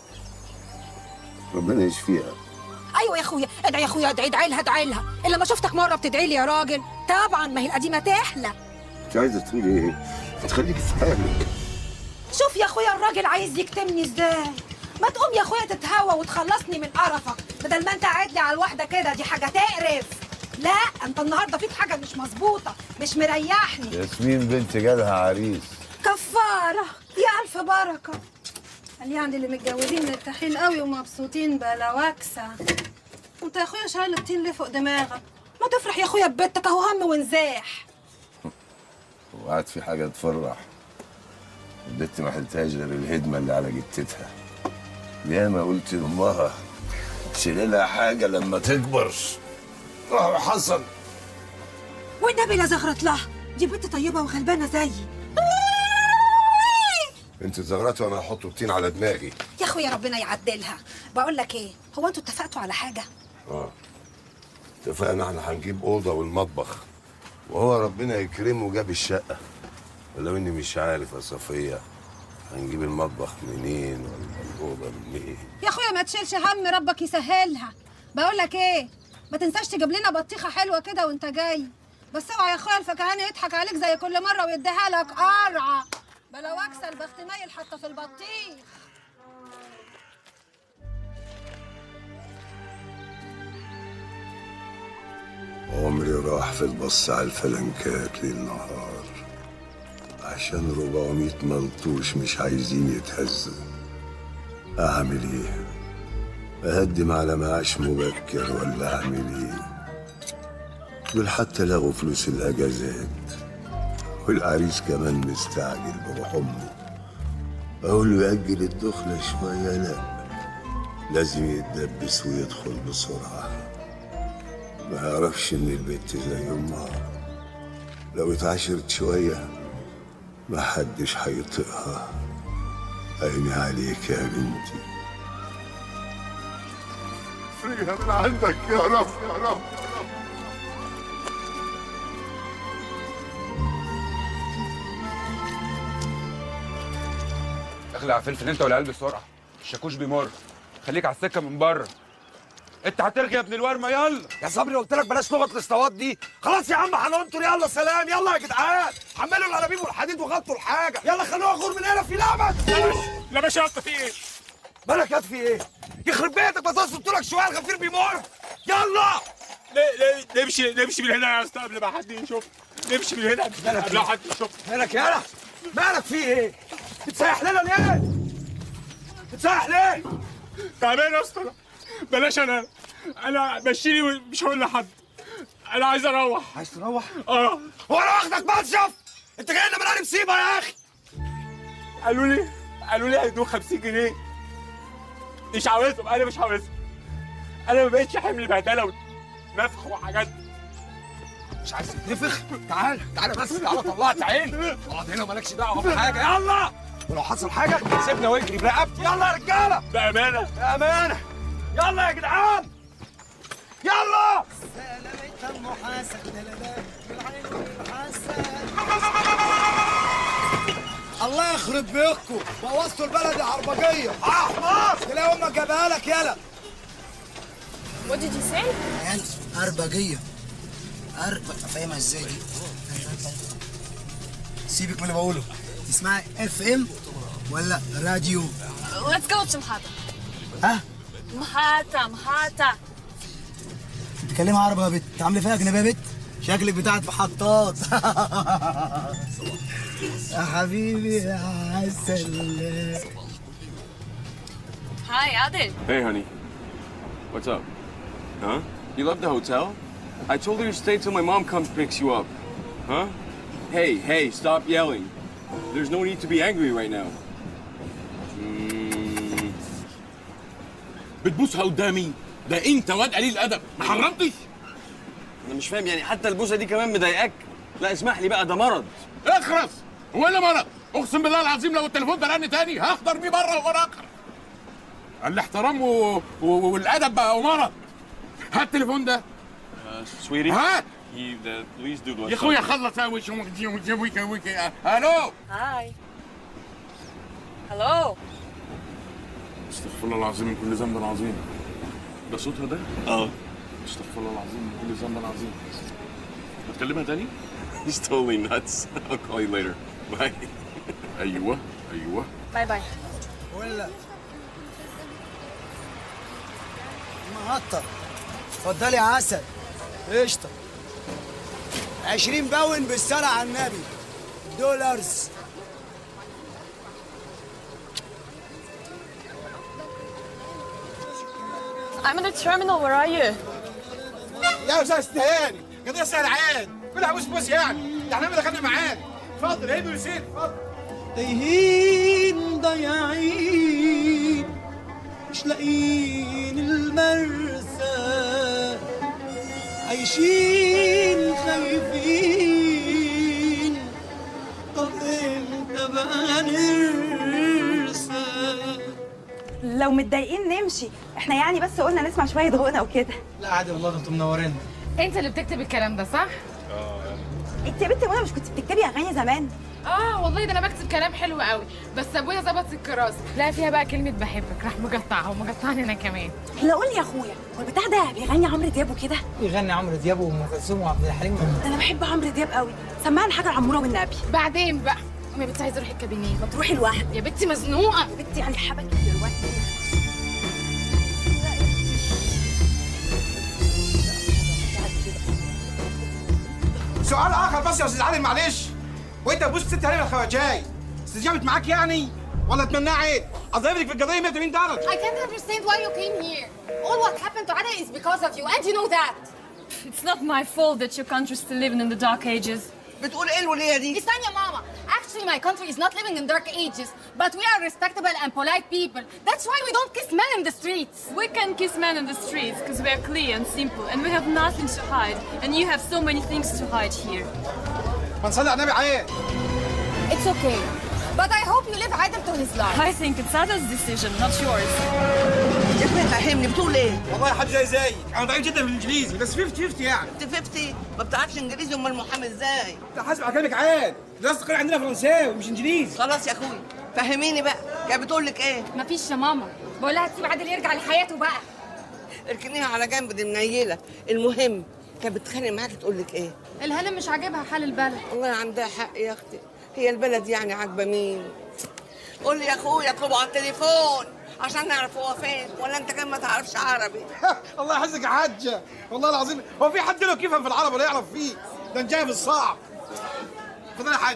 ربنا يشفيها ايوه يا اخويا ادعي يا اخويا ادعي ادعي لها ادعي لها الا ما شفتك مره بتدعي لي يا راجل طبعا ما هي القديمه تحلى انت عايزة تقولي ايه؟ هتخليكي في حالك شوف يا اخويا الراجل عايز يكتمني ازاي ما تقوم يا اخويا تتهوى وتخلصني من قرفك بدل ما انت قاعد لي على الواحده كده دي حاجه تقرف لا انت النهارده فيك حاجه مش مظبوطه مش مريحني ياسمين بنت جالها عريس كفاره يا الف بركه قال يعني اللي متجوزين مرتاحين قوي ومبسوطين بلا وكسه انت يا اخويا شايل الطين ليه فوق دماغك ما تفرح يا اخويا ببيتك اهو هم ونزاح وقعد في حاجة تفرح البت ما حلتهاش غير الهدمة اللي على جتتها ياما قلت لأمها شيلي لها حاجة لما تكبر راح حصل والنبي لا زغرت لها دي بنت طيبه وغلبانه زيي انت زغرتي وانا هحط الطين على دماغي يا اخويا ربنا يعدلها بقول لك ايه هو انتوا اتفقتوا على حاجه اه اتفقنا احنا هنجيب اوضه والمطبخ وهو ربنا يكرمه جاب الشقه ولو اني مش عارف يا صفيه هنجيب المطبخ منين ولا الاوضه منين يا اخويا ما تشيلش هم ربك يسهلها بقول لك ايه ما تنساش تجيب لنا بطيخه حلوه كده وانت جاي بس اوعى يا اخويا الفكهاني يضحك عليك زي كل مره ويديها لك قرعه بلا واكسه البخت مايل حتى في البطيخ عمري راح في البص على الفلنكات ليل نهار عشان 400 ملطوش مش عايزين يتهزوا اعمل ايه اهدم على معاش مبكر ولا اعمل ايه دول حتى لغوا فلوس الاجازات والعريس كمان مستعجل بروح امه اقول له ياجل الدخله شويه لا لازم يتدبس ويدخل بسرعه ما يعرفش ان البنت زي امها لو اتعاشرت شويه ما حدش هيطيقها عيني عليك يا بنتي فريها من عندك يا رب يا رب اخلع فلفل انت والعيال بسرعه الشاكوش بيمر خليك على السكه من بره انت هترغي يا ابن الورمه يلا يا صبري قلت لك بلاش لغه الاستوات دي خلاص يا عم هننطر يلا سلام يلا يا جدعان حملوا الانابيب والحديد وغطوا الحاجه يلا خلوها غور من هنا في لعبه لا مش قصدي في ايه مالك يا في ايه يخرب بيتك ما قلت لك شويه الغفير بيمر يلا ليه ليه نمشي نمشي من هنا يا اسطى قبل ما حد يشوف نمشي من هنا قبل ما حد يشوف مالك يالا مالك في ايه بتسيح لنا ليه بتسيح ليه تعبان يا اسطى بلاش انا انا مشيني مش هقول لحد انا عايز اروح عايز تروح؟ اه وانا واخدك مصيف انت جاي لنا من قلب سيبه يا اخي قالوا لي قالوا لي هيدوك 50 جنيه مش عاوزهم انا مش عاوزهم انا ما بقتش حمل بهدله ونفخ وحاجات مش عايز تتنفخ تعال تعال بس تعال طلعت عين اقعد هنا ومالكش دعوه بحاجه يلا ولو حصل حاجه سيبنا واجري برقبتي يلا يا رجاله بامانه بامانه يلا يا جدعان يلا الله يخرب بيكم بوظتوا البلد يا عربجيه يا حمار تلاقي امك جابها لك يلا What did you say? عيال عربجيه أر... فاهمها ازاي دي سيبك من اللي بقوله تسمعي اف ام ولا راديو Let's go to محطة ها محطة محطة بتتكلمي عربي يا بت عامله فيها اجنبيه يا بت شكلك بتاعت محطات يا حبيبي يا عسل Hi Adil Hey, honey. What's up? Huh? You left the hotel? I told you to stay till my mom comes picks you up. Huh? Hey, hey, stop yelling. There's no need to be angry right now. Mm, بتبوسها قدامي ده انت واد قليل ادب ما حرمتش انا مش فاهم يعني حتى البوسه دي كمان مضايقاك؟ لا اسمح لي بقى ده مرض. اخرس هو ايه اللي مرض اقسم بالله العظيم لو التليفون ده رن تاني هخضر بيه بره وانا اخر الاحترام و... و... والادب بقى مرض هات التليفون ده Uh, sweetie? هات He, the police dude was يا اخويا خلص يا وش الو Hi Hello استغفر الله العظيم من كل ذنب عظيم ده صوتها ده؟ اه استغفر الله العظيم من كل ذنب عظيم هتكلمها تاني؟ He's totally nuts. I'll call you later. Bye. ايوه ايوه باي باي ولا محطة اتفضلي يا عسل قشطة 20 باون بالصلاة على النبي دولارز I'm in the terminal where are you? يا استاذ تهاني قضيه سرعان كلها بوس بوس يعني ده احنا دخلنا معانا اتفضل هيدو يسير اتفضل تايهين ضايعين مش لاقيين المرسى عايشين خايفين طب امتى بقى نرسى لو متضايقين نمشي احنا يعني بس قلنا نسمع شويه غنى وكده لا عادي والله ده انتوا منورين انت اللي بتكتب الكلام ده صح؟ انت يا بنت منى مش كنت بتكتبي اغاني زمان اه والله ده انا بكتب كلام حلو قوي بس ابويا ظبط الكراسه لا فيها بقى كلمه بحبك راح مقطعها ومقطعني انا كمان لا قول لي يا اخويا هو البتاع ده بيغني عمرو دياب وكده يغني عمرو دياب وام كلثوم وعبد الحليم ده انا بحب عمرو دياب قوي سمعنا حاجه لعموره والنبي بعدين بقى يا بنتي عايزه اروح الكابينيه ما تروحي لوحدك يا بنتي مزنوقه يا بنتي عندي حبك دلوقتي سؤال اخر بس يا استاذ علي معلش وانت بوس ست هاني الخواجاي استجابت معاك يعني ولا اتمناها عيب اضربك في القضيه 180 درجه I can't understand why you came here. All what happened to Ada is because of you, and you know that. It's not my fault that your country's still living in the dark ages. بتقول ايه الوليه دي؟ استني يا ماما. Actually, my country is not living in dark ages, but we are respectable and polite people. That's why we don't kiss men in the streets. We can kiss men in the streets because we are clear and simple and we have nothing to hide. And you have so many things to hide here. ما نصلي على النبي عيب It's okay. But I hope you live Adam to his life. I think it's Ada's decision, not yours. يا اخويا فهمني بتقول ايه؟ والله يا حاج زي زيك انا ضعيف جدا في الانجليزي بس 50 50 يعني 50 50 ما بتعرفش انجليزي امال محامي ازاي؟ انت حاسب على كلامك عاد دراسه القرآن عندنا فرنساوي مش انجليزي خلاص يا اخويا فهميني بقى كانت بتقول لك ايه؟ مفيش يا ماما. بقول لها تسيب عادل يرجع لحياته بقى. اركنيها على جنب دي منيله المهم كانت بتتخانق معاك تقول لك ايه؟ الهانم مش عاجبها حال البلد. والله عندها حق يا اختي هي البلد يعني عاجبه مين؟ قول لي يا اخويا اطلبه على التليفون عشان نعرف هو فين ولا انت كمان ما تعرفش عربي الله يحفظك يا حاجه والله العظيم هو في حد له كيفهم في العرب ولا يعرف فيه ده جاي في الصعب اتفضل يا حاج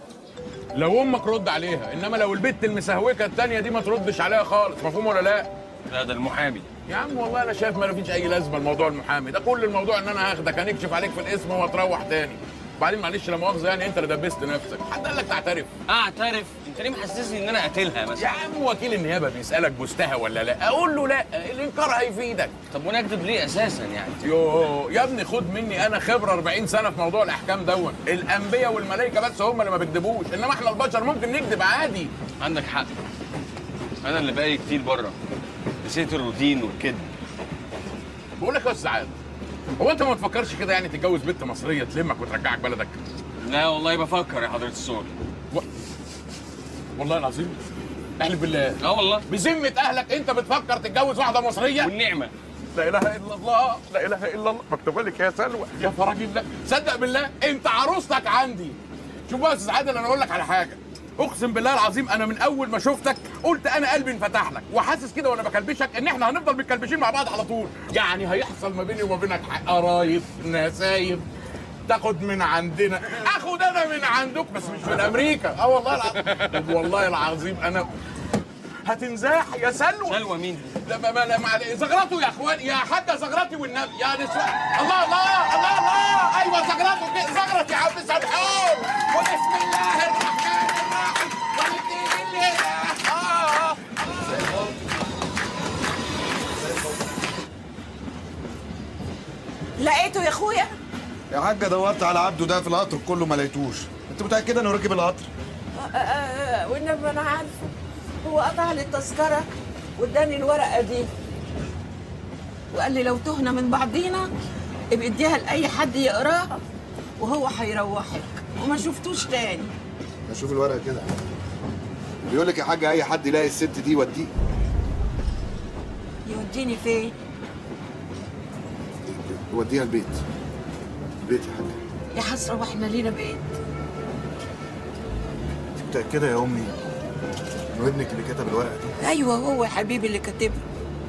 لو امك رد عليها انما لو البت المسهوكه التانيه دي ما تردش عليها خالص مفهوم ولا لا لا ده المحامي يا عم والله انا شايف ما فيش اي لازمه الموضوع المحامي ده كل الموضوع ان انا هاخدك هنكشف عليك في الاسم وهتروح تاني بعدين معلش لا مؤاخذه يعني انت اللي دبست نفسك حد قال لك تعترف اعترف انت ليه محسسني ان انا قاتلها مثلا يا عم وكيل النيابه بيسالك بوستها ولا لا اقول له لا الانكار هيفيدك طب وانا اكذب ليه اساسا يعني يو يا ابني خد مني انا خبره 40 سنه في موضوع الاحكام دون الانبياء والملائكه بس هم اللي ما بيكذبوش انما احنا البشر ممكن نكذب عادي عندك حق انا اللي بقالي كتير بره نسيت الروتين والكذب بقول لك يا استاذ سعاد هو انت ما تفكرش كده يعني تتجوز بنت مصريه تلمك وترجعك بلدك لا والله بفكر يا حضره الصور والله العظيم احلف بالله اه والله بذمه اهلك انت بتفكر تتجوز واحده مصريه والنعمه لا اله الا الله لا اله الا الله مكتوبه لك يا سلوى يا فرج الله صدق بالله انت عروستك عندي شوف بقى يا استاذ عادل انا اقول لك على حاجه اقسم بالله العظيم انا من اول ما شفتك قلت انا قلبي انفتح لك وحاسس كده وانا بكلبشك ان احنا هنفضل متكلبشين مع بعض على طول يعني هيحصل ما بيني وما بينك قرايب نسايب تاخد من عندنا اخد انا من عندك بس مش من امريكا اه والله العظيم والله العظيم انا هتنزاح يا سلوى سلوى مين لا ما ما لا ما زغرته يا اخوان يا حاجه زغرتي والنبي يا نسوان الله الله الله الله ايوه زغرته كده زغرت يا عم سمحون وبسم الله الرحمن الرحيم ونبتدي الليله اه لقيته يا اخويا يا حاجه دورت على عبده ده في القطر كله ما لقيتوش انت متاكده انه ركب القطر آه، آه، والنبي انا عارفه هو قطع لي التذكره واداني الورقه دي وقال لي لو تهنا من بعضينا ابقى اديها لاي حد يقراها وهو هيروحك وما شفتوش تاني اشوف الورقه كده بيقول لك يا حاجه اي حد يلاقي الست دي وديه يوديني فين وديها البيت البيت يا حاجه يا حسره واحنا لينا بيت انت متاكده يا امي انه ابنك اللي كتب الورقه دي ايوه هو يا حبيبي اللي كاتبها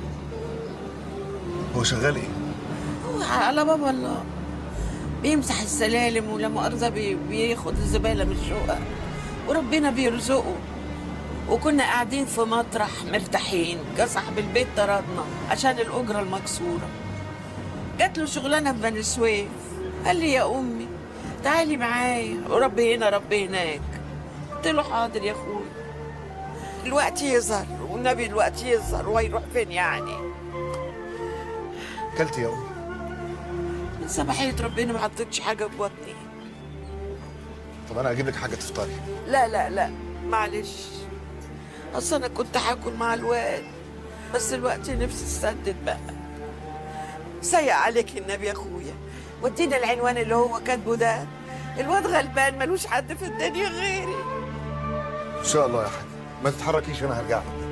هو شغال ايه هو على باب الله بيمسح السلالم ولا مؤاخذة بي- بياخد الزبالة من الشقق وربنا بيرزقه وكنا قاعدين في مطرح مرتاحين جه صاحب البيت طردنا عشان الأجرة المكسورة جات له شغلانة في بني سويف قال لي يا أمي تعالي معايا وربي هنا ربي هناك قلت له حاضر يا أخوي الوقت يظهر والنبي الوقت يظهر وهيروح فين يعني كلت يا امي من صباحية ربنا ما حطيتش حاجة في بطني طب انا هجيب لك حاجه تفطري لا لا لا معلش اصل انا كنت هاكل مع الواد بس الوقت نفسي تسدد بقى سيء عليك النبي يا اخويا ودينا العنوان اللي هو كاتبه ده الواد غلبان ملوش حد في الدنيا غيري ان شاء الله يا حاجه ما تتحركيش انا هرجع لك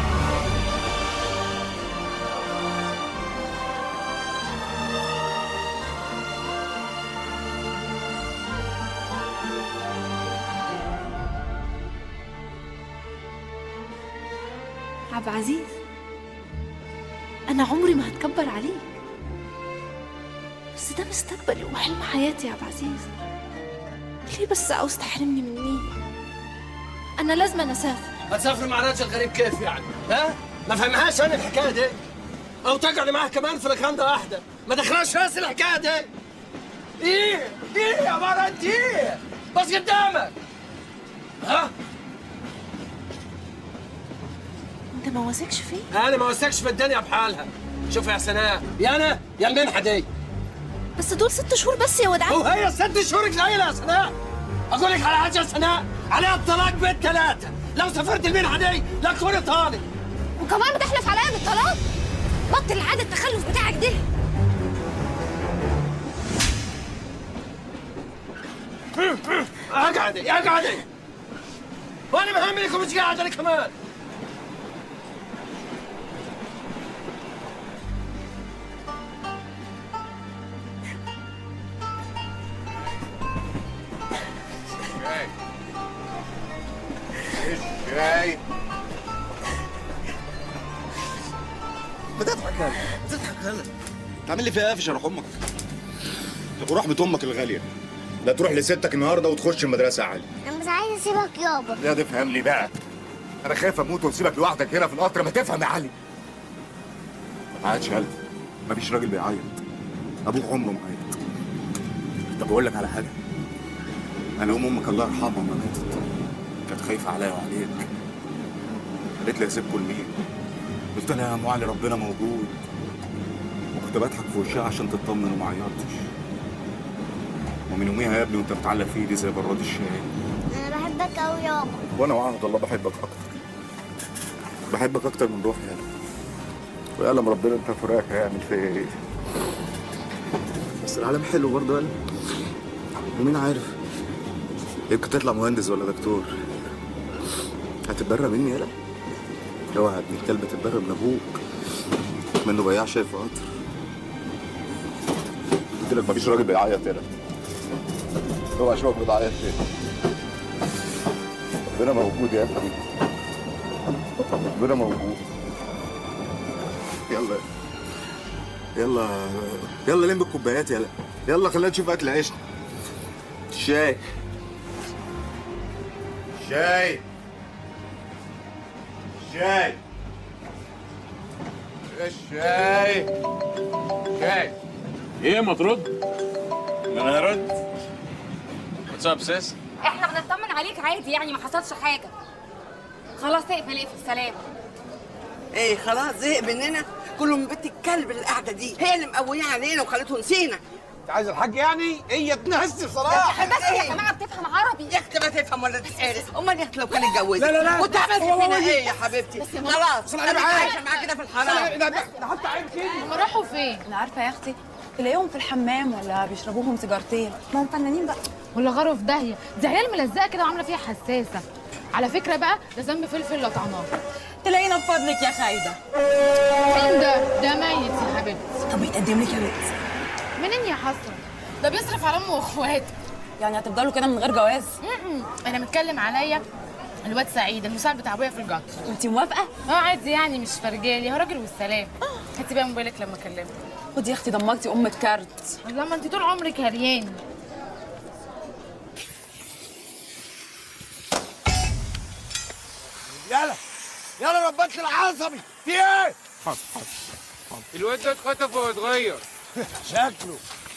عبد العزيز أنا عمري ما هتكبر عليك بس ده مستقبلي وحلم حياتي يا عبد العزيز ليه بس عاوز تحرمني مني أنا لازم أنا أسافر هتسافر مع راجل غريب كيف يعني؟ ها؟ ما فهمهاش انا الحكايه دي او تقعدي معاه كمان في لوكاندا واحده ما دخلهاش راسي الحكايه دي ايه؟ ايه يا مرة انت ايه؟ بس قدامك ها؟ أنت ما واثقش فيه انا ما وثقش في الدنيا بحالها شوف يا سناء يا انا يا المنحه دي بس دول ست شهور بس يا ودعم وهي ست شهور قليله يا سناء اقول لك على حاجه يا سناء عليها الطلاق بالثلاثه لو سافرت المنحه دي لا تكوني طالق وكمان بتحلف عليا بالطلاق بطل العادة التخلف بتاعك ده اقعدي اقعدي وانا مهملك ومش قاعد انا كمان جاي جاي بتضحك هلا بتضحك هلا تعمل لي فيها قافش يا روح امك ورحمة امك الغالية لا تروح لستك النهارده وتخش المدرسة عالي انا مش عايز اسيبك يابا يا تفهم لي بقى انا خايف اموت واسيبك لوحدك هنا في القطر ما تفهم يا علي ما عادش قلب مفيش راجل بيعيط ابوك عمره ما عيط طب اقول لك على حاجه انا ام امك الله يرحمها ما ماتت كانت خايفه عليا وعليك قالت لي اسيبكم لمين قلت لها يا ام علي ربنا موجود وكنت بضحك في وشها عشان تطمن وما عيطتش ومن يوميها يا ابني وانت بتعلق في ايدي زي براد الشاي انا بحبك قوي يابا وانا وعهد الله بحبك اكتر بحبك اكتر من روحي انا ويعلم ربنا انت فراق هيعمل فيا ايه بس العالم حلو برضه يالا ومين عارف يمكن تطلع مهندس ولا دكتور هتتبرى مني يالا اوعى يا ابن الكلب تتبرى من ابوك منه بياع شايف قطر قلت لك مفيش راجل بيعيط يالا اوعى اشوفك بتعيط تاني ربنا موجود يا ابني ربنا موجود يلا يلا يلا لم الكوبايات يلا يلا خلينا نشوف اكل عيشنا شاي شاي شاي الشاي شاي ايه ما ترد؟ انا هرد واتساب سيس احنا بنطمن عليك عادي يعني ما حصلش حاجه خلاص اقفل اقفل سلام ايه خلاص زهق مننا كله من بنت الكلب اللي قاعده دي هي اللي مقويه علينا وخلته نسينا انت عايز الحاج يعني هي تنهز بصراحه بس يا جماعه بتفهم عربي يا اختي ما تفهم ولا تتحرس امال يا اختي لو كان اتجوزت لا لا لا. كنت عملت هو- هو- فينا هو- ايه يا حبيبتي بس يا خلاص صل انا على مش النبي. عايشه معاك كده في الحرام ده ده حط عين كده هم راحوا فين؟ انا عارفه يا اختي تلاقيهم في الحمام ولا بيشربوهم سيجارتين ما هم فنانين بقى ولا غاروا في داهيه دي عيال ملزقه كده وعامله فيها حساسه على فكره بقى ده ذنب فلفل اللي طعناه تلاقينا بفضلك يا خايده مين ده؟ ده ميت يا حبيبتي طب بيتقدم لك يا بنت منين يا حسره؟ ده بيصرف على امه واخواته يعني هتفضلوا كده من غير جواز م-م. انا متكلم عليا الواد سعيد المساعد بتاع ابويا في الجطر انت موافقه اه عادي يعني مش فرجالي هو راجل والسلام هاتي بقى موبايلك لما اكلمك خدي يا اختي دمرتي ام الكارت والله ما انت طول عمرك هرياني يلا يلا ربات العصبي في ايه؟ الواد ده اتخطف واتغير شكله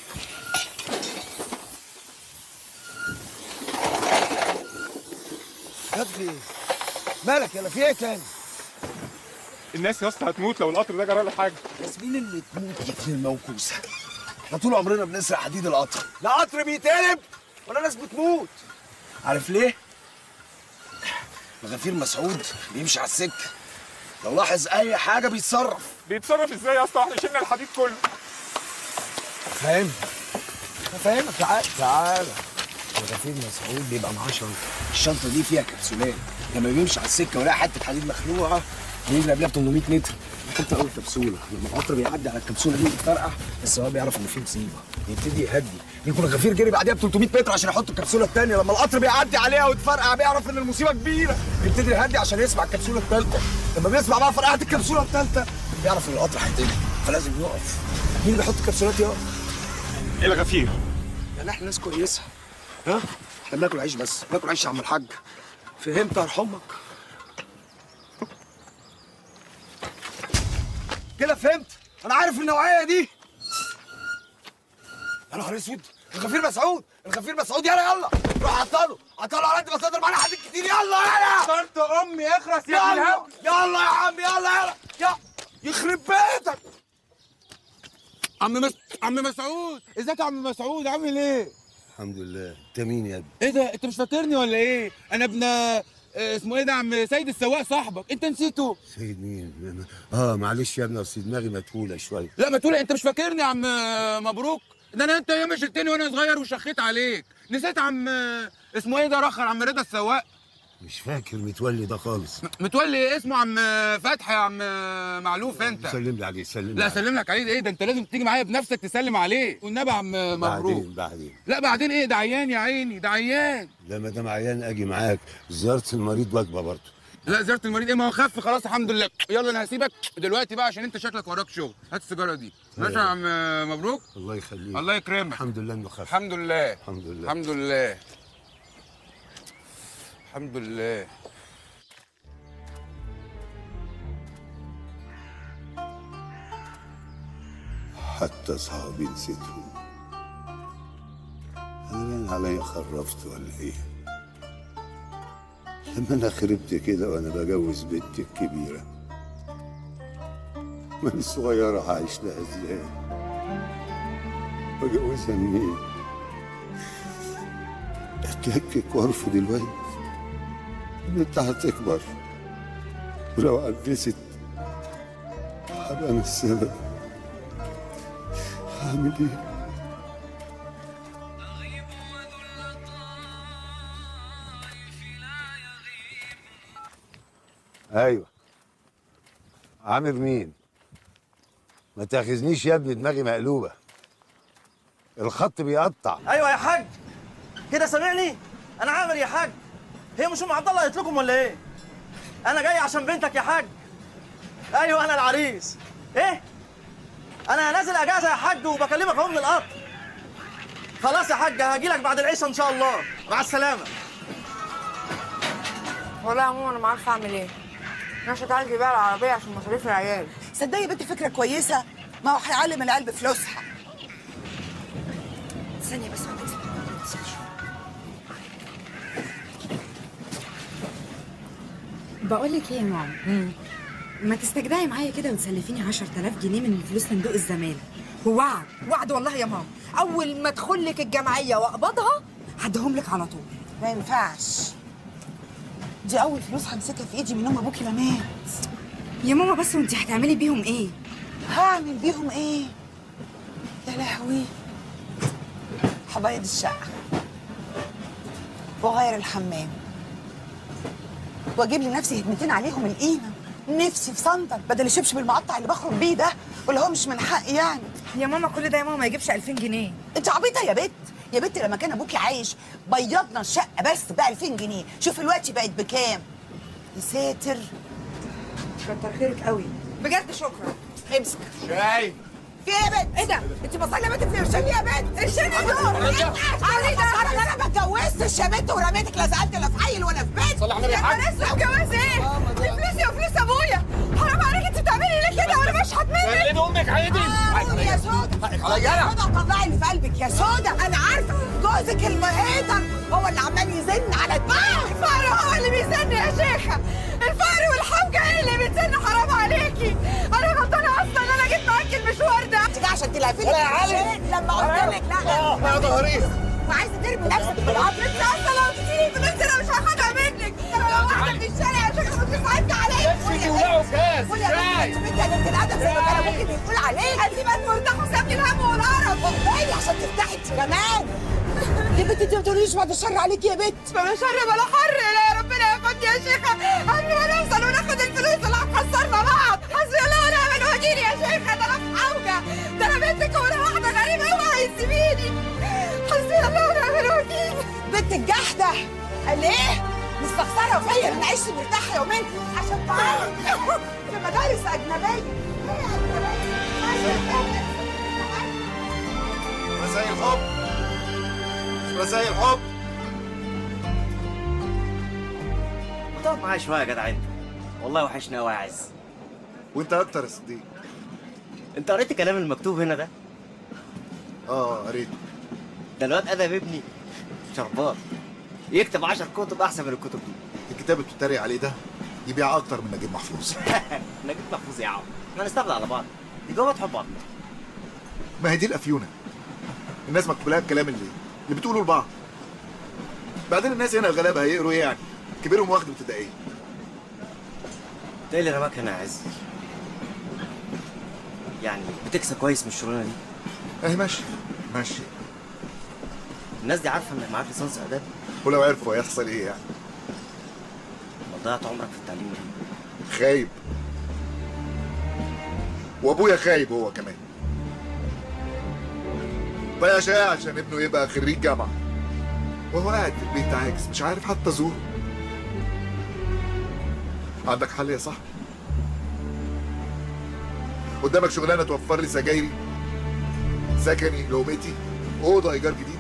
ياض في ايه؟ مالك يلا في ايه تاني؟ الناس يا اسطى هتموت لو القطر ده جرى له حاجه ياسمين اللي تموت يكفي الموكوسه احنا طول عمرنا بنسرق حديد القطر لا قطر بيتقلب ولا ناس بتموت عارف ليه؟ الغفير مسعود بيمشي على السكه لو لاحظ اي حاجه بيتصرف بيتصرف ازاي يا اسطى احنا شلنا الحديد كله فاهم؟ فاهمك تعال تعال الغفير مسعود بيبقى معاه شنطه الشنطه دي فيها كبسولات لما بيمشي على السكه ويلاقي حته حديد مخلوعه بيجري قبلها ب 800 متر يحط اول كبسوله لما القطر بيعدي على الكبسوله دي بتفرقع بس هو بيعرف ان في مصيبه يبتدي يهدي يكون الغفير جري بعديها ب 300 متر عشان يحط الكبسوله الثانيه لما القطر بيعدي عليها وتفرقع بيعرف ان المصيبه كبيره يبتدي يهدي عشان يسمع الكبسوله الثالثه لما بيسمع بقى فرقعه الكبسوله الثالثه بيعرف ان القطر هيتقلب فلازم يقف مين اللي بيحط الكبسولات يقف؟ الغفير يعني احنا ناس كويسه ها احنا بناكل عيش بس بناكل عيش يا عم الحاج فهمت ارحمك كده فهمت انا عارف النوعيه دي يا نهار اسود الغفير مسعود الغفير مسعود يلا يلا روح عطله عطله على قد ما تقدر معانا حديد كتير يلا يلا صرت امي اخرس يا ابن يلا الهوا يلا يا عم يلا يلا يلا يخرب بيتك عم مس... عم مسعود ازيك يا عم مسعود عامل ايه؟ الحمد لله انت مين يا ابني ايه ده انت مش فاكرني ولا ايه؟ انا ابن آه، اسمه ايه ده عم سيد السواق صاحبك انت نسيته؟ سيد مين اه معلش يا ابني اصل دماغي متهوله شويه لا ما تقول انت مش فاكرني يا عم مبروك ده انا انت ياما شلتني وانا صغير وشخيت عليك نسيت عم اسمه ايه ده رخر عم رضا السواق مش فاكر متولي ده خالص متولي اسمه عم فتحي يا عم معلوف انت سلم لي عليه سلم لي لا عليه. سلم لك عليه ايه ده انت لازم تيجي معايا بنفسك تسلم عليه والنبي يا عم مبروك بعدين بعدين لا بعدين ايه ده عيان يا عيني ده عيان لا ما دام عيان اجي معاك زياره المريض واجبه برضه لا زياره المريض ايه ما هو خف خلاص الحمد لله يلا انا هسيبك دلوقتي بقى عشان انت شكلك وراك شغل هات السيجاره دي ماشي يا عم مبروك الله يخليك الله يكرمك الحمد لله انه خف الحمد لله الحمد لله الحمد لله الحمد لله حتى صحابي نسيتهم انا باين عليا خرفت ولا ايه لما انا خربت كده وانا بجوز بنتي الكبيره ما الصغيره هعيش لها ازاي بجوزها منين اتلكك وارفض الواد البنت هتكبر ولو عجزت هبقى انا السبب هعمل ايه ايوه عامر مين ما تاخذنيش يا ابني دماغي مقلوبه الخط بيقطع ايوه يا حاج كده سامعني انا عامر يا حاج هي مش ام عبد الله قالت لكم ولا ايه انا جاي عشان بنتك يا حاج ايوه انا العريس ايه انا نازل اجازه يا حاج وبكلمك اهو من القطر خلاص يا حاج هاجي لك بعد العشاء ان شاء الله مع السلامه والله يا ماما انا ما عارفه اعمل ايه ناشا تعالي جيبها العربيه عشان مصاريف العيال صدقي يا بنتي فكره كويسه ما هو هيعلم العيال بفلوسها ثانيه بس ما تنسيش بقول لك ايه يا ماما ما تستجدعي معايا كده وتسلفيني 10000 جنيه من فلوس صندوق الزمالة وعد وعد والله يا ماما اول ما ادخل لك الجمعيه واقبضها هديهم لك على طول ما ينفعش دي اول فلوس همسكها في ايدي من يوم ابوكي ما مات يا ماما بس وانت هتعملي بيهم ايه هعمل بيهم ايه يا لهوي هبيض الشقه واغير الحمام واجيب لنفسي هدمتين عليهم القيمه نفسي في صندل بدل الشبشب المقطع اللي بخرج بيه ده واللي هو مش من حقي يعني يا ماما كل ده يا ماما ما يجيبش 2000 جنيه انت عبيطه يا بت يا بت لما كان ابوكي عايش بيضنا الشقه بس ب 2000 جنيه شوف دلوقتي بقت بكام يا ساتر كتر خيرك قوي بجد شكرا امسك شاي في ايه يا بنت؟ ايه ده؟ انت بصلي يا بنت في قرشين يا بنت؟ قرشين ايه دول؟ علي ده انا انا ما اتجوزتش يا بنت ورميتك لا سالت لا في عيل ولا في بيت صلي على النبي يا حاج. يا لسه جواز ايه؟ دي فلوسي وفلوس ابويا حرام عليك انت بتعملي ليه كده وانا بشحت منك سلمي امك عادي آه، يا سودا حقك عليا أنا. يا سودا طلعي اللي في قلبك يا سودا انا عارفه جوزك المهيتر هو اللي عمال يزن على دماغي الفقر هو اللي بيزن يا شيخه الفقر والحمجه هي اللي بتزن حرام عليكي انا غلطانه اصلا ان انا جيت معاكي المشوار ده انت جايه عشان تلهفيني ولا يا علي. لما قلت لك لا آه، يا ظهري. وعايزه ترمي نفسك في القطر انت اصلا لو تديني فلوس انا مش هاخدها منك انا لو واحده في الشارع يا شيخه كنت صعبت عليا نفسك ولعوا في كاس. قول يا شاي. بنت انت بنت الادب زي ما كان ممكن يقول عليك هسيبك مرتاح وسابني الهم والقرف ايه عشان تفتحي انت كمان يا بنت انت ما تقوليش بعد الشر عليك يا بنت بلا شر بلا حر لا يا ربنا ياخدني يا شيخه قبل ما نوصل وناخد الفلوس اللي هتخسرنا بعض حسبي الله ونعم الوكيل يا شيخه ده انا في حوجه ده انا بنتك ولا واحده غريبه اوعى يسيبيني حسبي الله ونعم الوكيل بنت الجحده قال ايه مستخسره فيا ان عشت مرتاحه يومين عشان تعرف في مدارس اجنبيه رسائل حب رسائل حب تقعد معايا شويه يا جدع انت والله وحشني قوي يا عز وانت اكتر يا صديق انت قريت الكلام المكتوب هنا ده اه قريت ده الواد ادب ابني شربات يكتب 10 كتب احسن من الكتب دي الكتاب اللي بتتريق عليه ده يبيع اكتر من نجيب محفوظ نجيب محفوظ يا عم احنا نستغنى على بعض دي جوه حب بعض ما هي دي الافيونه الناس مكتوب لها الكلام اللي اللي بتقوله لبعض بعدين الناس هنا الغلابه هيقروا ايه يعني كبيرهم واخد ابتدائيه انت ايه اللي رماك هنا يا عز يعني بتكسب كويس من الشغلانه دي اهي ماشي ماشي الناس دي عارفه انك معاك ليسانس اداب ولو عرفوا هيحصل ايه يعني ما ضيعت عمرك في التعليم ليه خايب وابويا خايب هو كمان ضيع شقة عشان ابنه يبقى خريج جامعة وهو قاعد في البيت عاجز مش عارف حتى ازوره عندك حل يا صاحبي قدامك شغلانة توفر لي سجايري سكني لقمتي أوضة إيجار جديد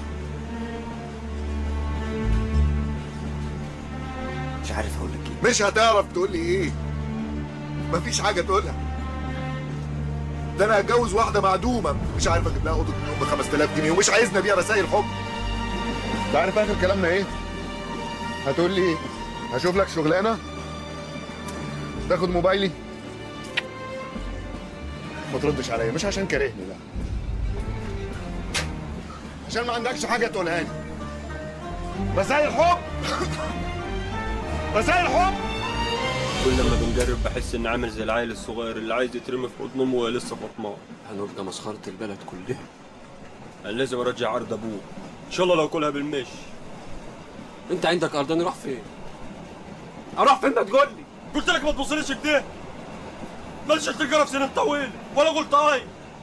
مش عارف اقول لك ايه مش هتعرف تقول لي ايه مفيش حاجة تقولها ده انا هتجوز واحده معدومه مش عارف اجيب لها اوضه نوم ب 5000 جنيه ومش عايزني ابيع رسائل حب انت عارف اخر كلامنا ايه؟ هتقول لي ايه؟ هشوف لك شغلانه تاخد موبايلي ما تردش عليا مش عشان كارهني لا عشان ما عندكش حاجه تقولها لي رسائل حب رسائل حب كل ما بنجرب بحس اني عامل زي العيل الصغير اللي عايز يترمي في حضن امه وهي لسه فطمان هنبقى مسخره البلد كلها انا لازم ارجع عرض ابوه ان شاء الله لو كلها بالمشي انت عندك ارضاني راح فين اروح فين ما تقول لي قلت لك ما تبصليش كده مالش تلقى سنين طويله ولا قلت اي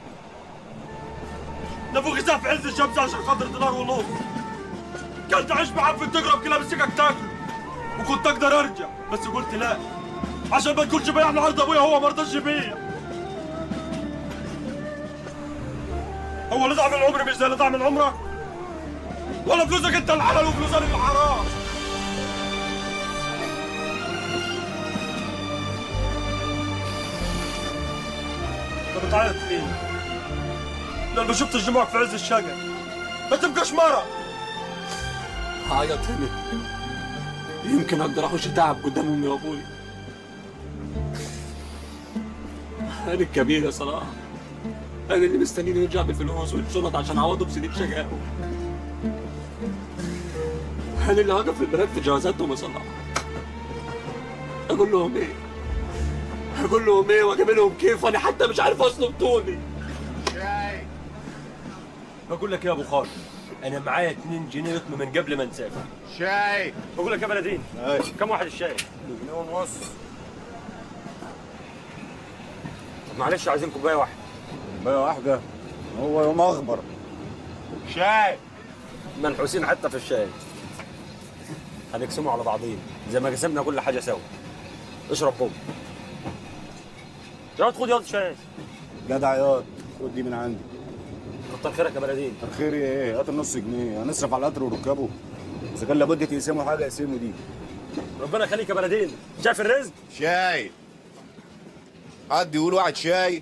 نفوخ يسافر في عز الشمس عشان خاطر دينار ونص كنت اعيش معفن تقرب كلاب السكك تاكله وكنت اقدر ارجع بس قلت لا عشان ما تقولش بيع العرض ابويا هو ما رضاش يبيع هو اللي ضاع من عمري مش زي اللي ضاع من عمرك ولا فلوسك انت الحلال وفلوس انا الحرام انت بتعيط ليه؟ لما شفت الجمعة في عز الشقة ما تبقاش مرة هعيط هنا يمكن اقدر اخش تعب قدام امي وابوي انا الكبير يا صلاح انا اللي مستنيني يرجع بالفلوس والشنط عشان اعوضه بسنين شقاوة انا اللي هقف في البنات في جوازاتهم يا صلاح اقول لهم ايه اقول لهم ايه واجيب لهم كيف وانا حتى مش عارف اصل بطولي شاي بقول لك يا ابو خالد انا معايا 2 جنيه رتم من قبل ما نسافر شاي بقول لك يا بلدين كم واحد الشاي؟ جنيه ونص طب معلش عايزين كوبايه واحده كوبايه واحده هو يوم اخبر شاي منحوسين حتى في الشاي هنقسمه على بعضين زي ما قسمنا كل حاجه سوا اشرب بوم يا خد ياض شاي جدع ياض خد دي من عندي كتر خيرك يا بلدين خيري ايه هات النص جنيه هنصرف على القطر وركبه اذا كان لابد تقسموا حاجه قسموا دي ربنا يخليك يا بلدين شايف الرزق شاي حد يقول واحد شاي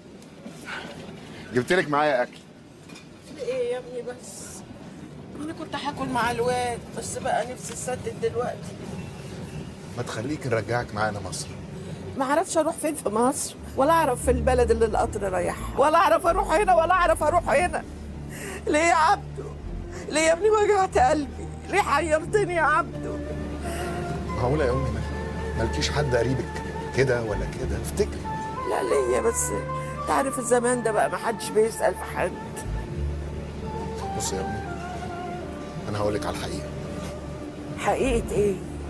جبت لك معايا اكل ايه يا ابني بس انا كنت هاكل مع الواد بس بقى نفسي سدد دلوقتي ما تخليك نرجعك معانا مصر ما اعرفش اروح فين في مصر ولا اعرف في البلد اللي القطر رايحها ولا اعرف اروح هنا ولا اعرف اروح هنا ليه يا عبدو ليه يا ابني وجعت قلبي ليه حيرتني يا عبدو معقولة يا أمي مالكيش حد قريبك كده ولا كده افتكري لا ليا بس تعرف الزمان ده بقى ما حدش بيسأل في حد بص يا أمي أنا هقول لك على الحقيقة حقيقة ايه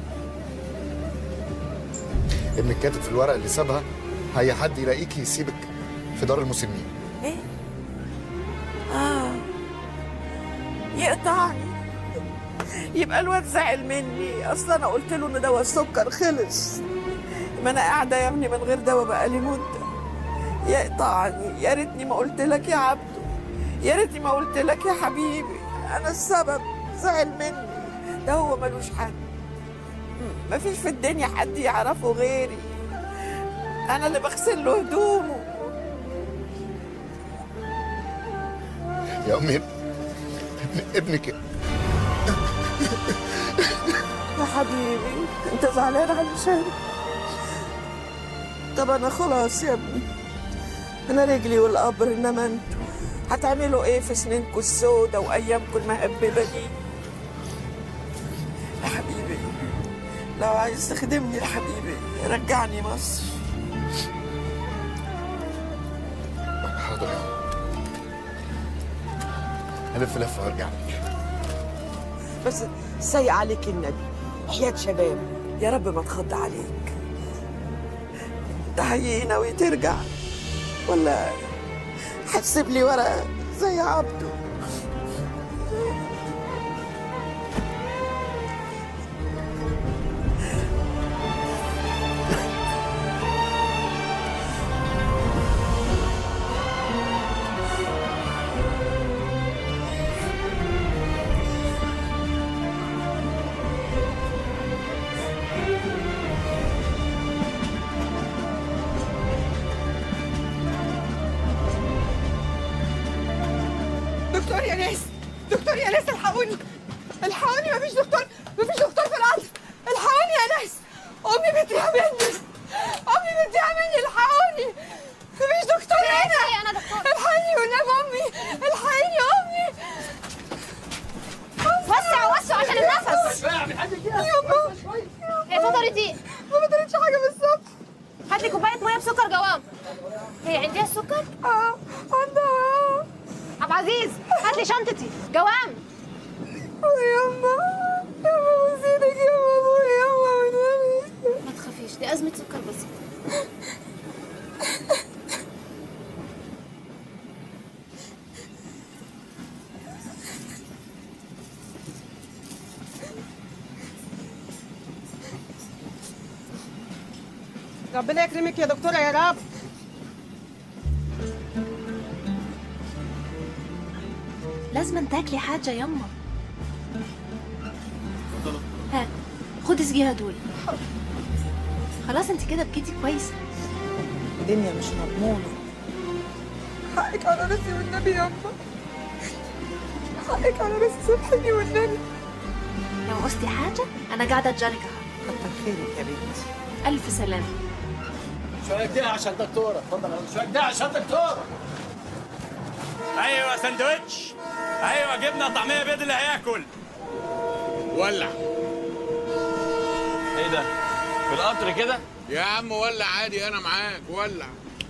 ابنك كاتب في الورق اللي سابها هي حد يلاقيكي يسيبك في دار المسنين ايه اه يقطعني يبقى الواد زعل مني اصل انا قلت له ان دواء السكر خلص ما انا قاعده يا ابني من غير دواء بقالي مده يقطعني يا ريتني ما قلت لك يا عبدو يا ريتني ما قلت لك يا حبيبي انا السبب زعل مني ده هو ملوش حد مفيش في الدنيا حد يعرفه غيري انا اللي بغسل له هدومه يا أمي ابن ابنك يا حبيبي انت زعلان علشان طب انا خلاص يا ابني انا رجلي والقبر انما انتوا هتعملوا ايه في سنينكم السودة وايامكم المهببه دي يا حبيبي لو عايز تخدمني يا حبيبي رجعني مصر حاضر يا أمي هلف لفة وارجع لك بس سيء عليك النبي حياة شباب يا رب ما تخض عليك تحيي ناوي ترجع ولا هتسيب لي ورقة زي عبده يا ناس دكتور يا ناس الحقوني الحقوني مفيش دكتور مفيش دكتور في القطر الحقوني يا ناس امي بتضيع مني امي بتضيع مني الحقوني مفيش دكتور هنا انا دكتور الحقيني والنبي امي الحقيني امي وسع وسع عشان النفس يابا هي فطرت ايه؟ ما فطرتش حاجه بالظبط هات لي كوبايه ميه بسكر جوام هي عندها السكر؟ اه عندها عبد العزيز هات لي شنطتي جوام يما يما بزيدك يما ابوي يما والنبي ما تخافيش دي ازمه سكر بسيطه ربنا يكرمك يا دكتوره يا رب لازم تاكلي حاجه يما ها خدي سجيها دول خلاص انت كده بكيتي كويسه الدنيا مش مضمونه حقك على راسي والنبي يما حقك على راسي سامحيني والنبي لو عوزتي حاجه انا قاعده اتجارك اهو كتر خيرك يا بنتي الف سلامه شوية دقيقة عشان دكتورة اتفضل يا شوية دقيقة عشان دكتورة ايوه سندوتش ايوه جبنه طعميه بيض اللي هياكل ولع ايه ده في القطر كده يا عم ولع عادي انا معاك ولع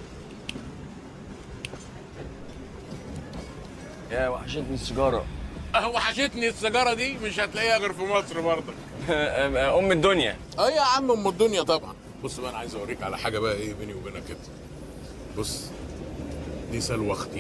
يا وحشتني السيجاره اه وحشتني السيجاره دي مش هتلاقيها غير في مصر برضك ام الدنيا اه يا عم ام الدنيا طبعا بص بقى انا عايز اوريك على حاجه بقى ايه بيني وبينك كده بص دي سلوى اختي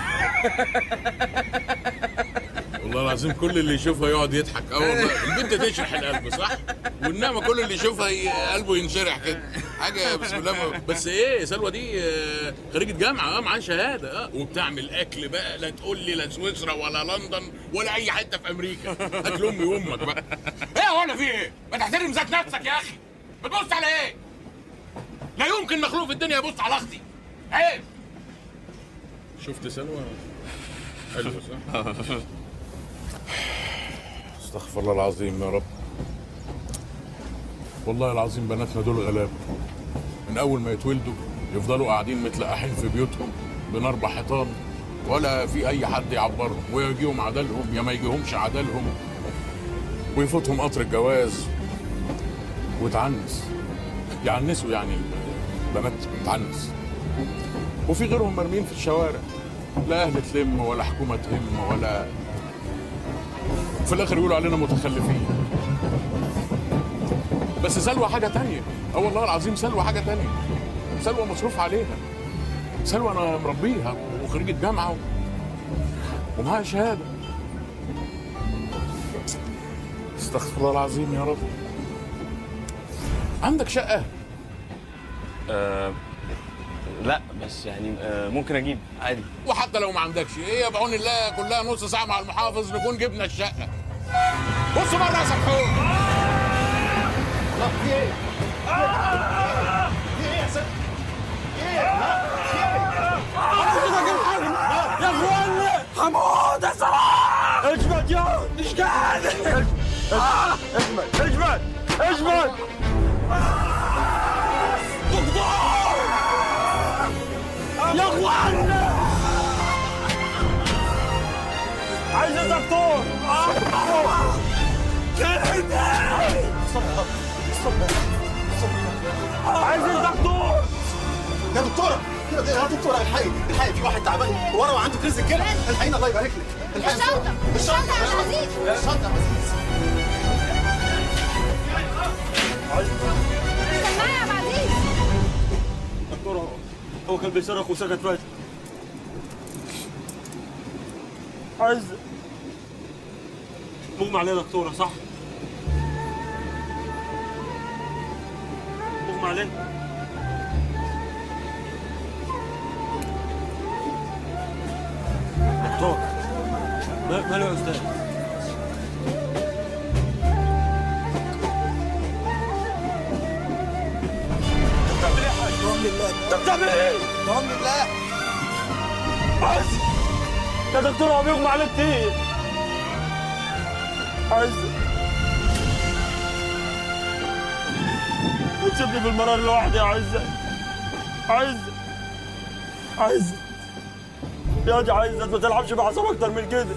والله العظيم كل اللي يشوفها يقعد يضحك اه والله البنت تشرح القلب صح وانما كل اللي يشوفها ي- قلبه ينشرح كده حاجه بسم الله ما- بس ايه سلوى دي آه، خريجه جامعه اه معاها شهاده اه وبتعمل اكل بقى لا تقول لي لا سويسرا ولا لندن ولا اي حته في امريكا اكل امي وامك بقى ايه ولا في ايه ما تحترم ذات نفسك يا اخي بتبص على ايه لا يمكن مخلوق في الدنيا يبص على اختي عيب شفت سلوى حلوه صح استغفر الله العظيم يا رب والله العظيم بناتنا دول غلابه من اول ما يتولدوا يفضلوا قاعدين متلقحين في بيوتهم بين اربع حيطان ولا في اي حد يعبرهم ويا يجيهم عدلهم يا ما يجيهمش عدلهم ويفوتهم قطر الجواز وتعنس يعنسوا يعني بنات تعنس وفي غيرهم مرمين في الشوارع لا اهل تلم ولا حكومه تهم ولا في الاخر يقولوا علينا متخلفين بس سلوى حاجه تانية اه والله العظيم سلوى حاجه تانية سلوى مصروف عليها سلوى انا مربيها وخريجه جامعه و... ومعاها شهاده استغفر الله العظيم يا رب عندك شقه آه لا بس يعني آه ممكن اجيب عادي وحتى لو ما عندكش ايه بعون الله كلها نص ساعه مع المحافظ نكون جبنا الشقه بص بره يا سمحون لا في ايه؟ في ايه يا ست؟ في ايه؟ يا اخوان حمود يا صلاح اجمد يا مش قادر اجمد اجمد اجمد دكتور يا اخوان عايز دكتور كلمني عايز الدكتور يا دكتوره كده يا دكتوره الحقي الحقي في واحد تعبان ورا وعنده كريز الكلى الحقينا الله يبارك لك الحقي الشنطة الشنطة يا عبد العزيز الشنطه يا عزيز سماعة يا عبد العزيز دكتور هو كان بيصرخ وسكت فجأة عايز مغمى عليه دكتورة صح؟ مغمى عليه دكتور ما- ماله يا أستاذ؟ بأمر الله انت بتعمل ايه؟ بأمر الله بس يا دكتور هو بيغمى عليه كتير عزة بتسيبني في المرار لوحدي يا عزة عزة عزة يا دي عزة ما تلعبش بعصام اكتر من كده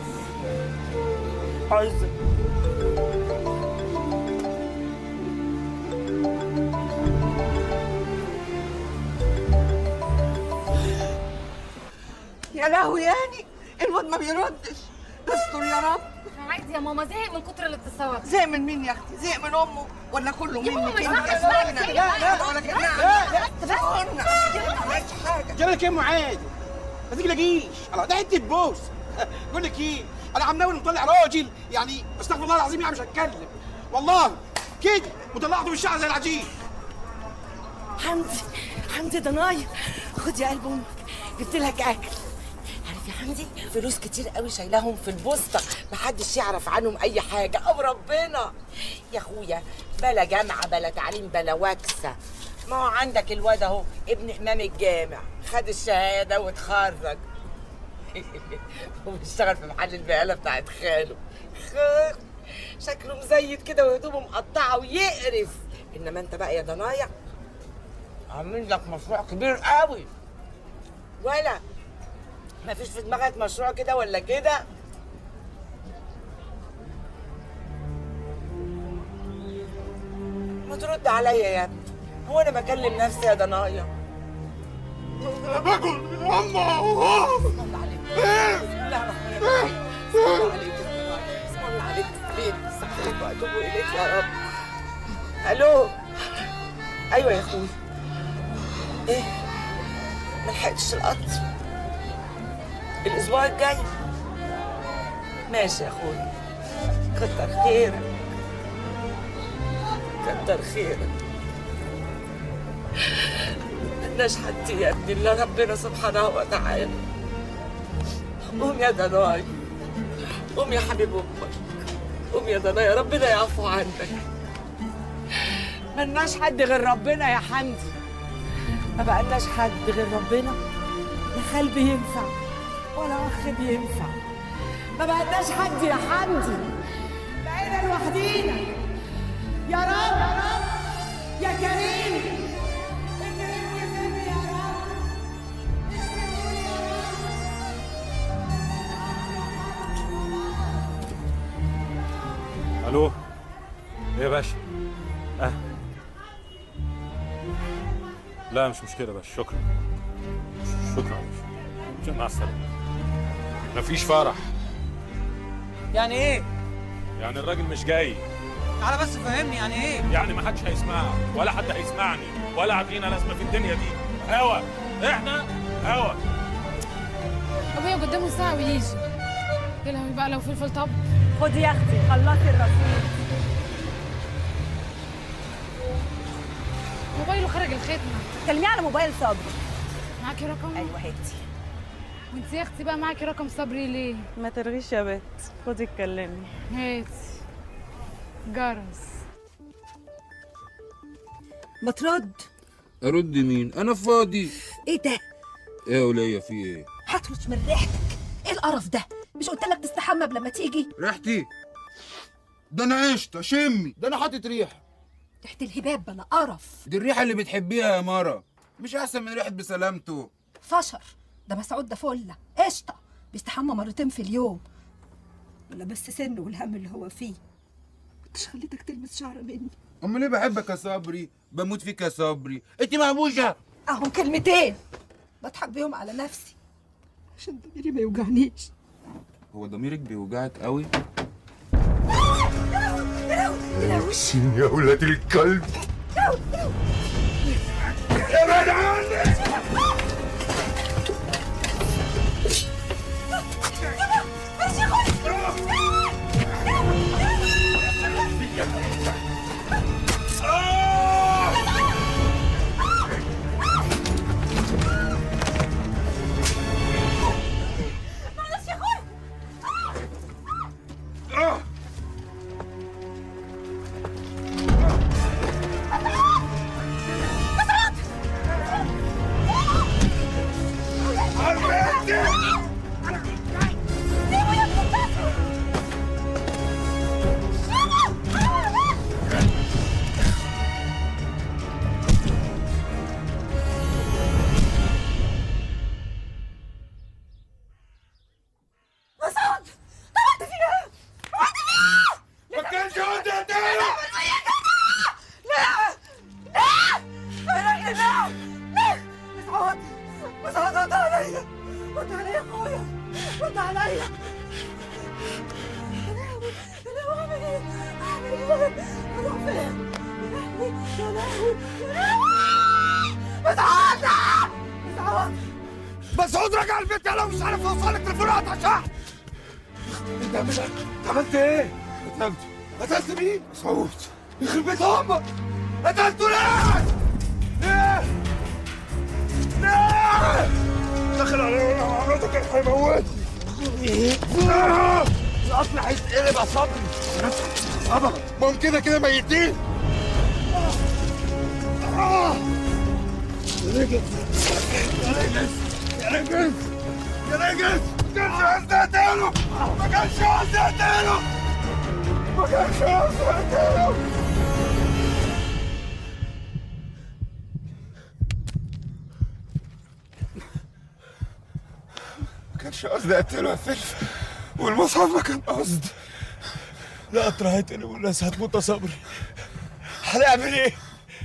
عزة يا لهوي يعني الواد ما بيردش استر يا رب عادي يا ماما زهق من كتر الاتصالات زهق من مين يا اختي زهق من امه ولا كله يا ماما منك ما انت يصحش يا بقى سنة؟ كده. لا لا ولا كده لا، لا. استنى ما عملتش حاجه جرالك ايه يا ام عادل؟ ما تقلقيش الله ده حته بوس بقول لك ايه انا عم ناوي مطلع راجل يعني استغفر الله العظيم يعني مش هتكلم والله كده وطلعته من الشعر زي العجين حمدي حمدي ده نايم خد يا قلب امك جبت لك اكل عارف يا حمدي فلوس كتير قوي شايلاهم في البوسطه محدش يعرف عنهم اي حاجه او ربنا يا اخويا بلا جامعه بلا تعليم بلا وكسه ما هو عندك الواد اهو ابن امام الجامع خد الشهاده واتخرج وبيشتغل في محل البقاله بتاعت خاله خ- شكله مزيت كده وهدومه مقطعه ويقرف انما انت بقى يا ضنايا عامل لك مشروع كبير قوي ولا ما فيش في دماغك مشروع كده ولا كده ما ترد عليا يا ابني هو انا بكلم نفسي يا ضنايا باكل من امه بسم الله عليك بسم الله الرحمن الرحيم بسم الله عليك بسم الله عليك فين استغفرك واتوب اليك يا رب الو ايوه يا اخوي ايه ما لحقتش القطر الاسبوع الجاي ماشي يا اخوي كتر خيرك كتر خيرك ملناش حد يا ابني الا ربنا سبحانه وتعالى قوم يا دناي قوم يا حبيب امك قوم يا دناي ربنا يعفو عنك ملناش حد غير ربنا يا حمدي ما بقالناش حد غير ربنا لا خال بينفع ولا اخ بينفع ما بقالناش حد يا حمدي بقينا لوحدينا يا رب يا رب يا كريم الو ايه يا باشا اه لا مش مشكله يا باشا شكرا شكرا يا باشا مع السلامه مفيش فرح يعني ايه؟ يعني الراجل مش جاي تعالى بس فهمني يعني ايه؟ يعني ما حدش هيسمعك ولا حد هيسمعني ولا عارفين لازمه في الدنيا دي هوا احنا هوا ابويا قدامه ساعة ويجي يا لهوي بقى لو فلفل طب خدي يا اختي خلصي الرصيد موبايله خرج الختمة كلميه على موبايل صبري معاكي رقم؟ ايوه هاتي وانت يا اختي بقى معاكي رقم صبري ليه؟ ما ترغيش يا بت خدي اتكلمي هاتي جرس ما ترد ارد مين انا فاضي ايه ده ايه يا ولية في ايه هترش من ريحتك ايه القرف ده مش قلت لك تستحمى قبل ما تيجي ريحتي ده انا عشت شمي ده انا حاطط ريحه ريحه الهباب بلا قرف دي الريحه اللي بتحبيها يا مارا مش احسن من ريحه بسلامته فشر ده مسعود ده فله قشطه بيستحمى مرتين في اليوم ولا بس سنه والهم اللي هو فيه كنتش خليتك تلمس شعر مني امال ليه بحبك يا صبري بموت فيك يا صبري انت مهبوشه اهم كلمتين بضحك بيهم على نفسي عشان ضميري ما يوجعنيش هو ضميرك بيوجعك قوي سين يا ولاد الكلب ابعد عني معلش يا اخويا مسعود مسعود رجع البيت انا مش عارف اوصلك تليفونات عشان انت مش انت عملت ايه؟ قتلت قتلت مين؟ مسعود يخرب بيت امك قتلته ليه؟ ليه؟ ليه؟ دخل عليا وعملته كان هيموتني الاصل هيتقلب يا صبري صبر ما هم كده كده ميتين آه. يا رجل يا رجل يا رجل يا رجل ما كانش قصدي اقتله ما كانش قصدي اقتله ما كانش قصدي اقتله ما كانش قصدي اقتله يا فلفل والمصحف ما كان قصد لا هيتقلب والناس هتموت يا صبري هنعمل ايه؟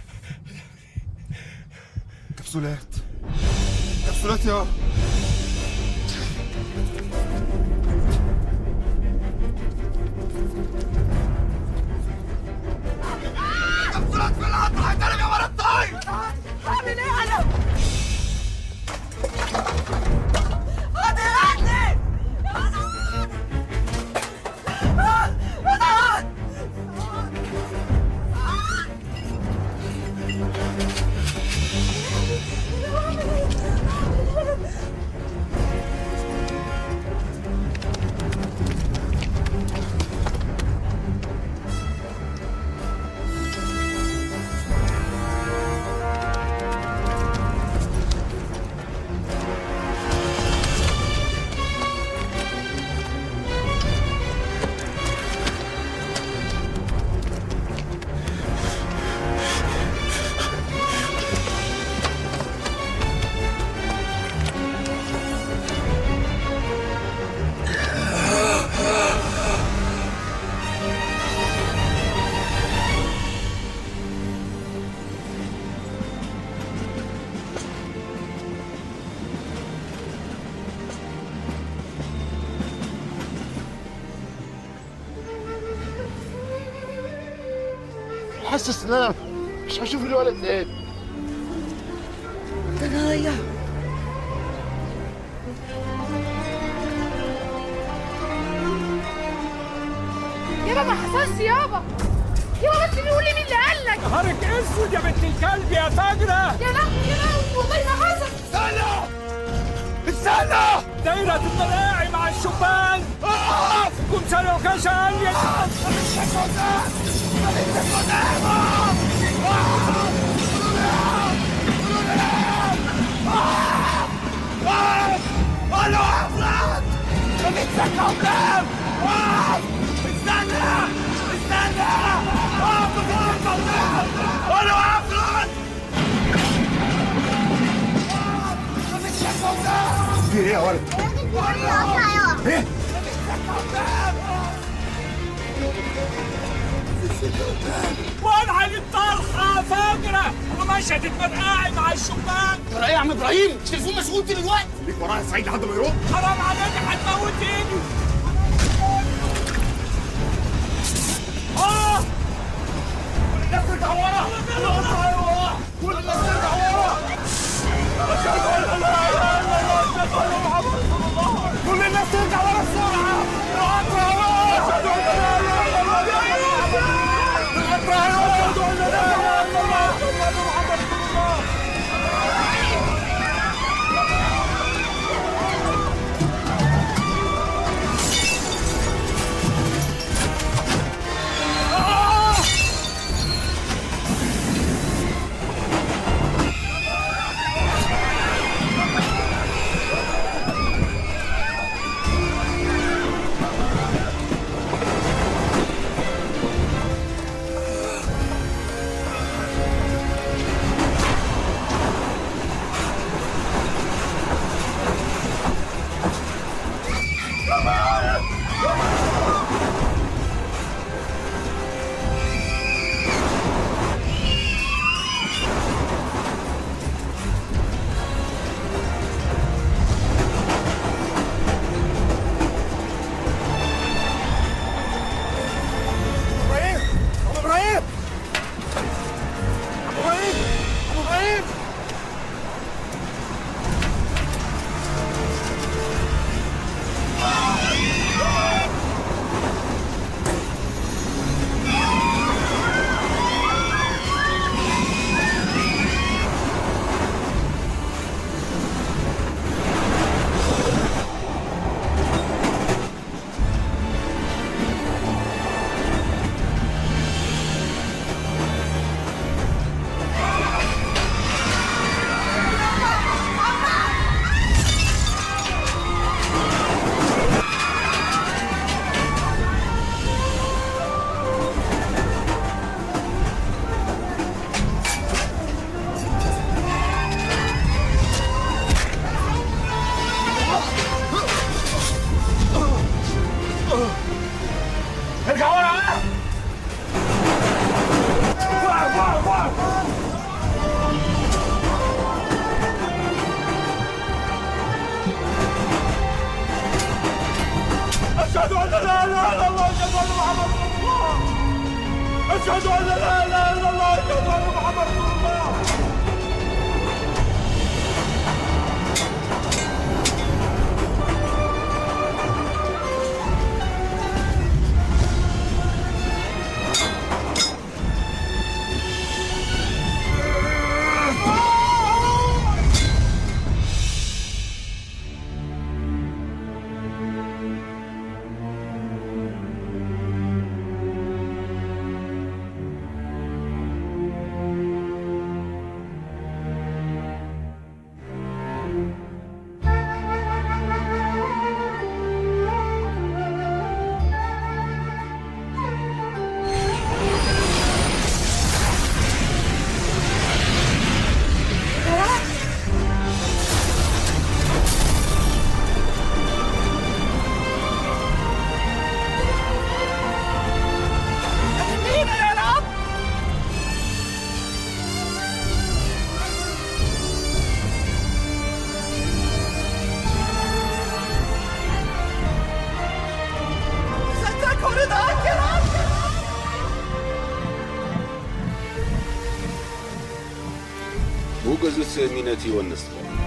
كبسولات كبسولات يا كبسولات في القطر هيتقلب يا ولد طاير اعمل ايه انا؟ خد ايدي حاسس ان انا مش هشوف الولد تاني تنايا يابا ما حصلش يابا يابا بس قول لي مين اللي قال لك نهارك اسود يا بنت الكلب يا فجرة يا لهوي يا لهوي والله ما حصل استنى استنى دايرة الطلاعي مع الشبان اقف كم سنة وكاش عالية قول له افراد ما تتسكى قدام اقف استنى استنى اقف بتتسكى قدام قول له افراد ما تتسكى قدام في ايه يا ولد؟ ايه؟ وانعل الطلحة فجرة ومشهد المرقاعي مع الشبان ترى ايه يا عم ابراهيم؟ التليفون مشغول طول الوقت ليك ورايا سعيد لحد ما يروح حرام عليك هتموتني اه الناس ترجع ورا كل الناس ترجع ورا أشهد أن لا إله إلا الله أشهد أن محمد رسول الله كل الناس ترجع ورا بسرعة أشهد أن لا إله إلا الله أشهد أن لا إله إلا الله محمد رسول الله أشهد أن لا إله إلا الله أشهد أن محمد رسول الله أشهد أن لا إله إلا الله أشهد أن محمد رسول الله اهدينا يا رب سترك ورضاك يا رب موجز الثامنة والنصف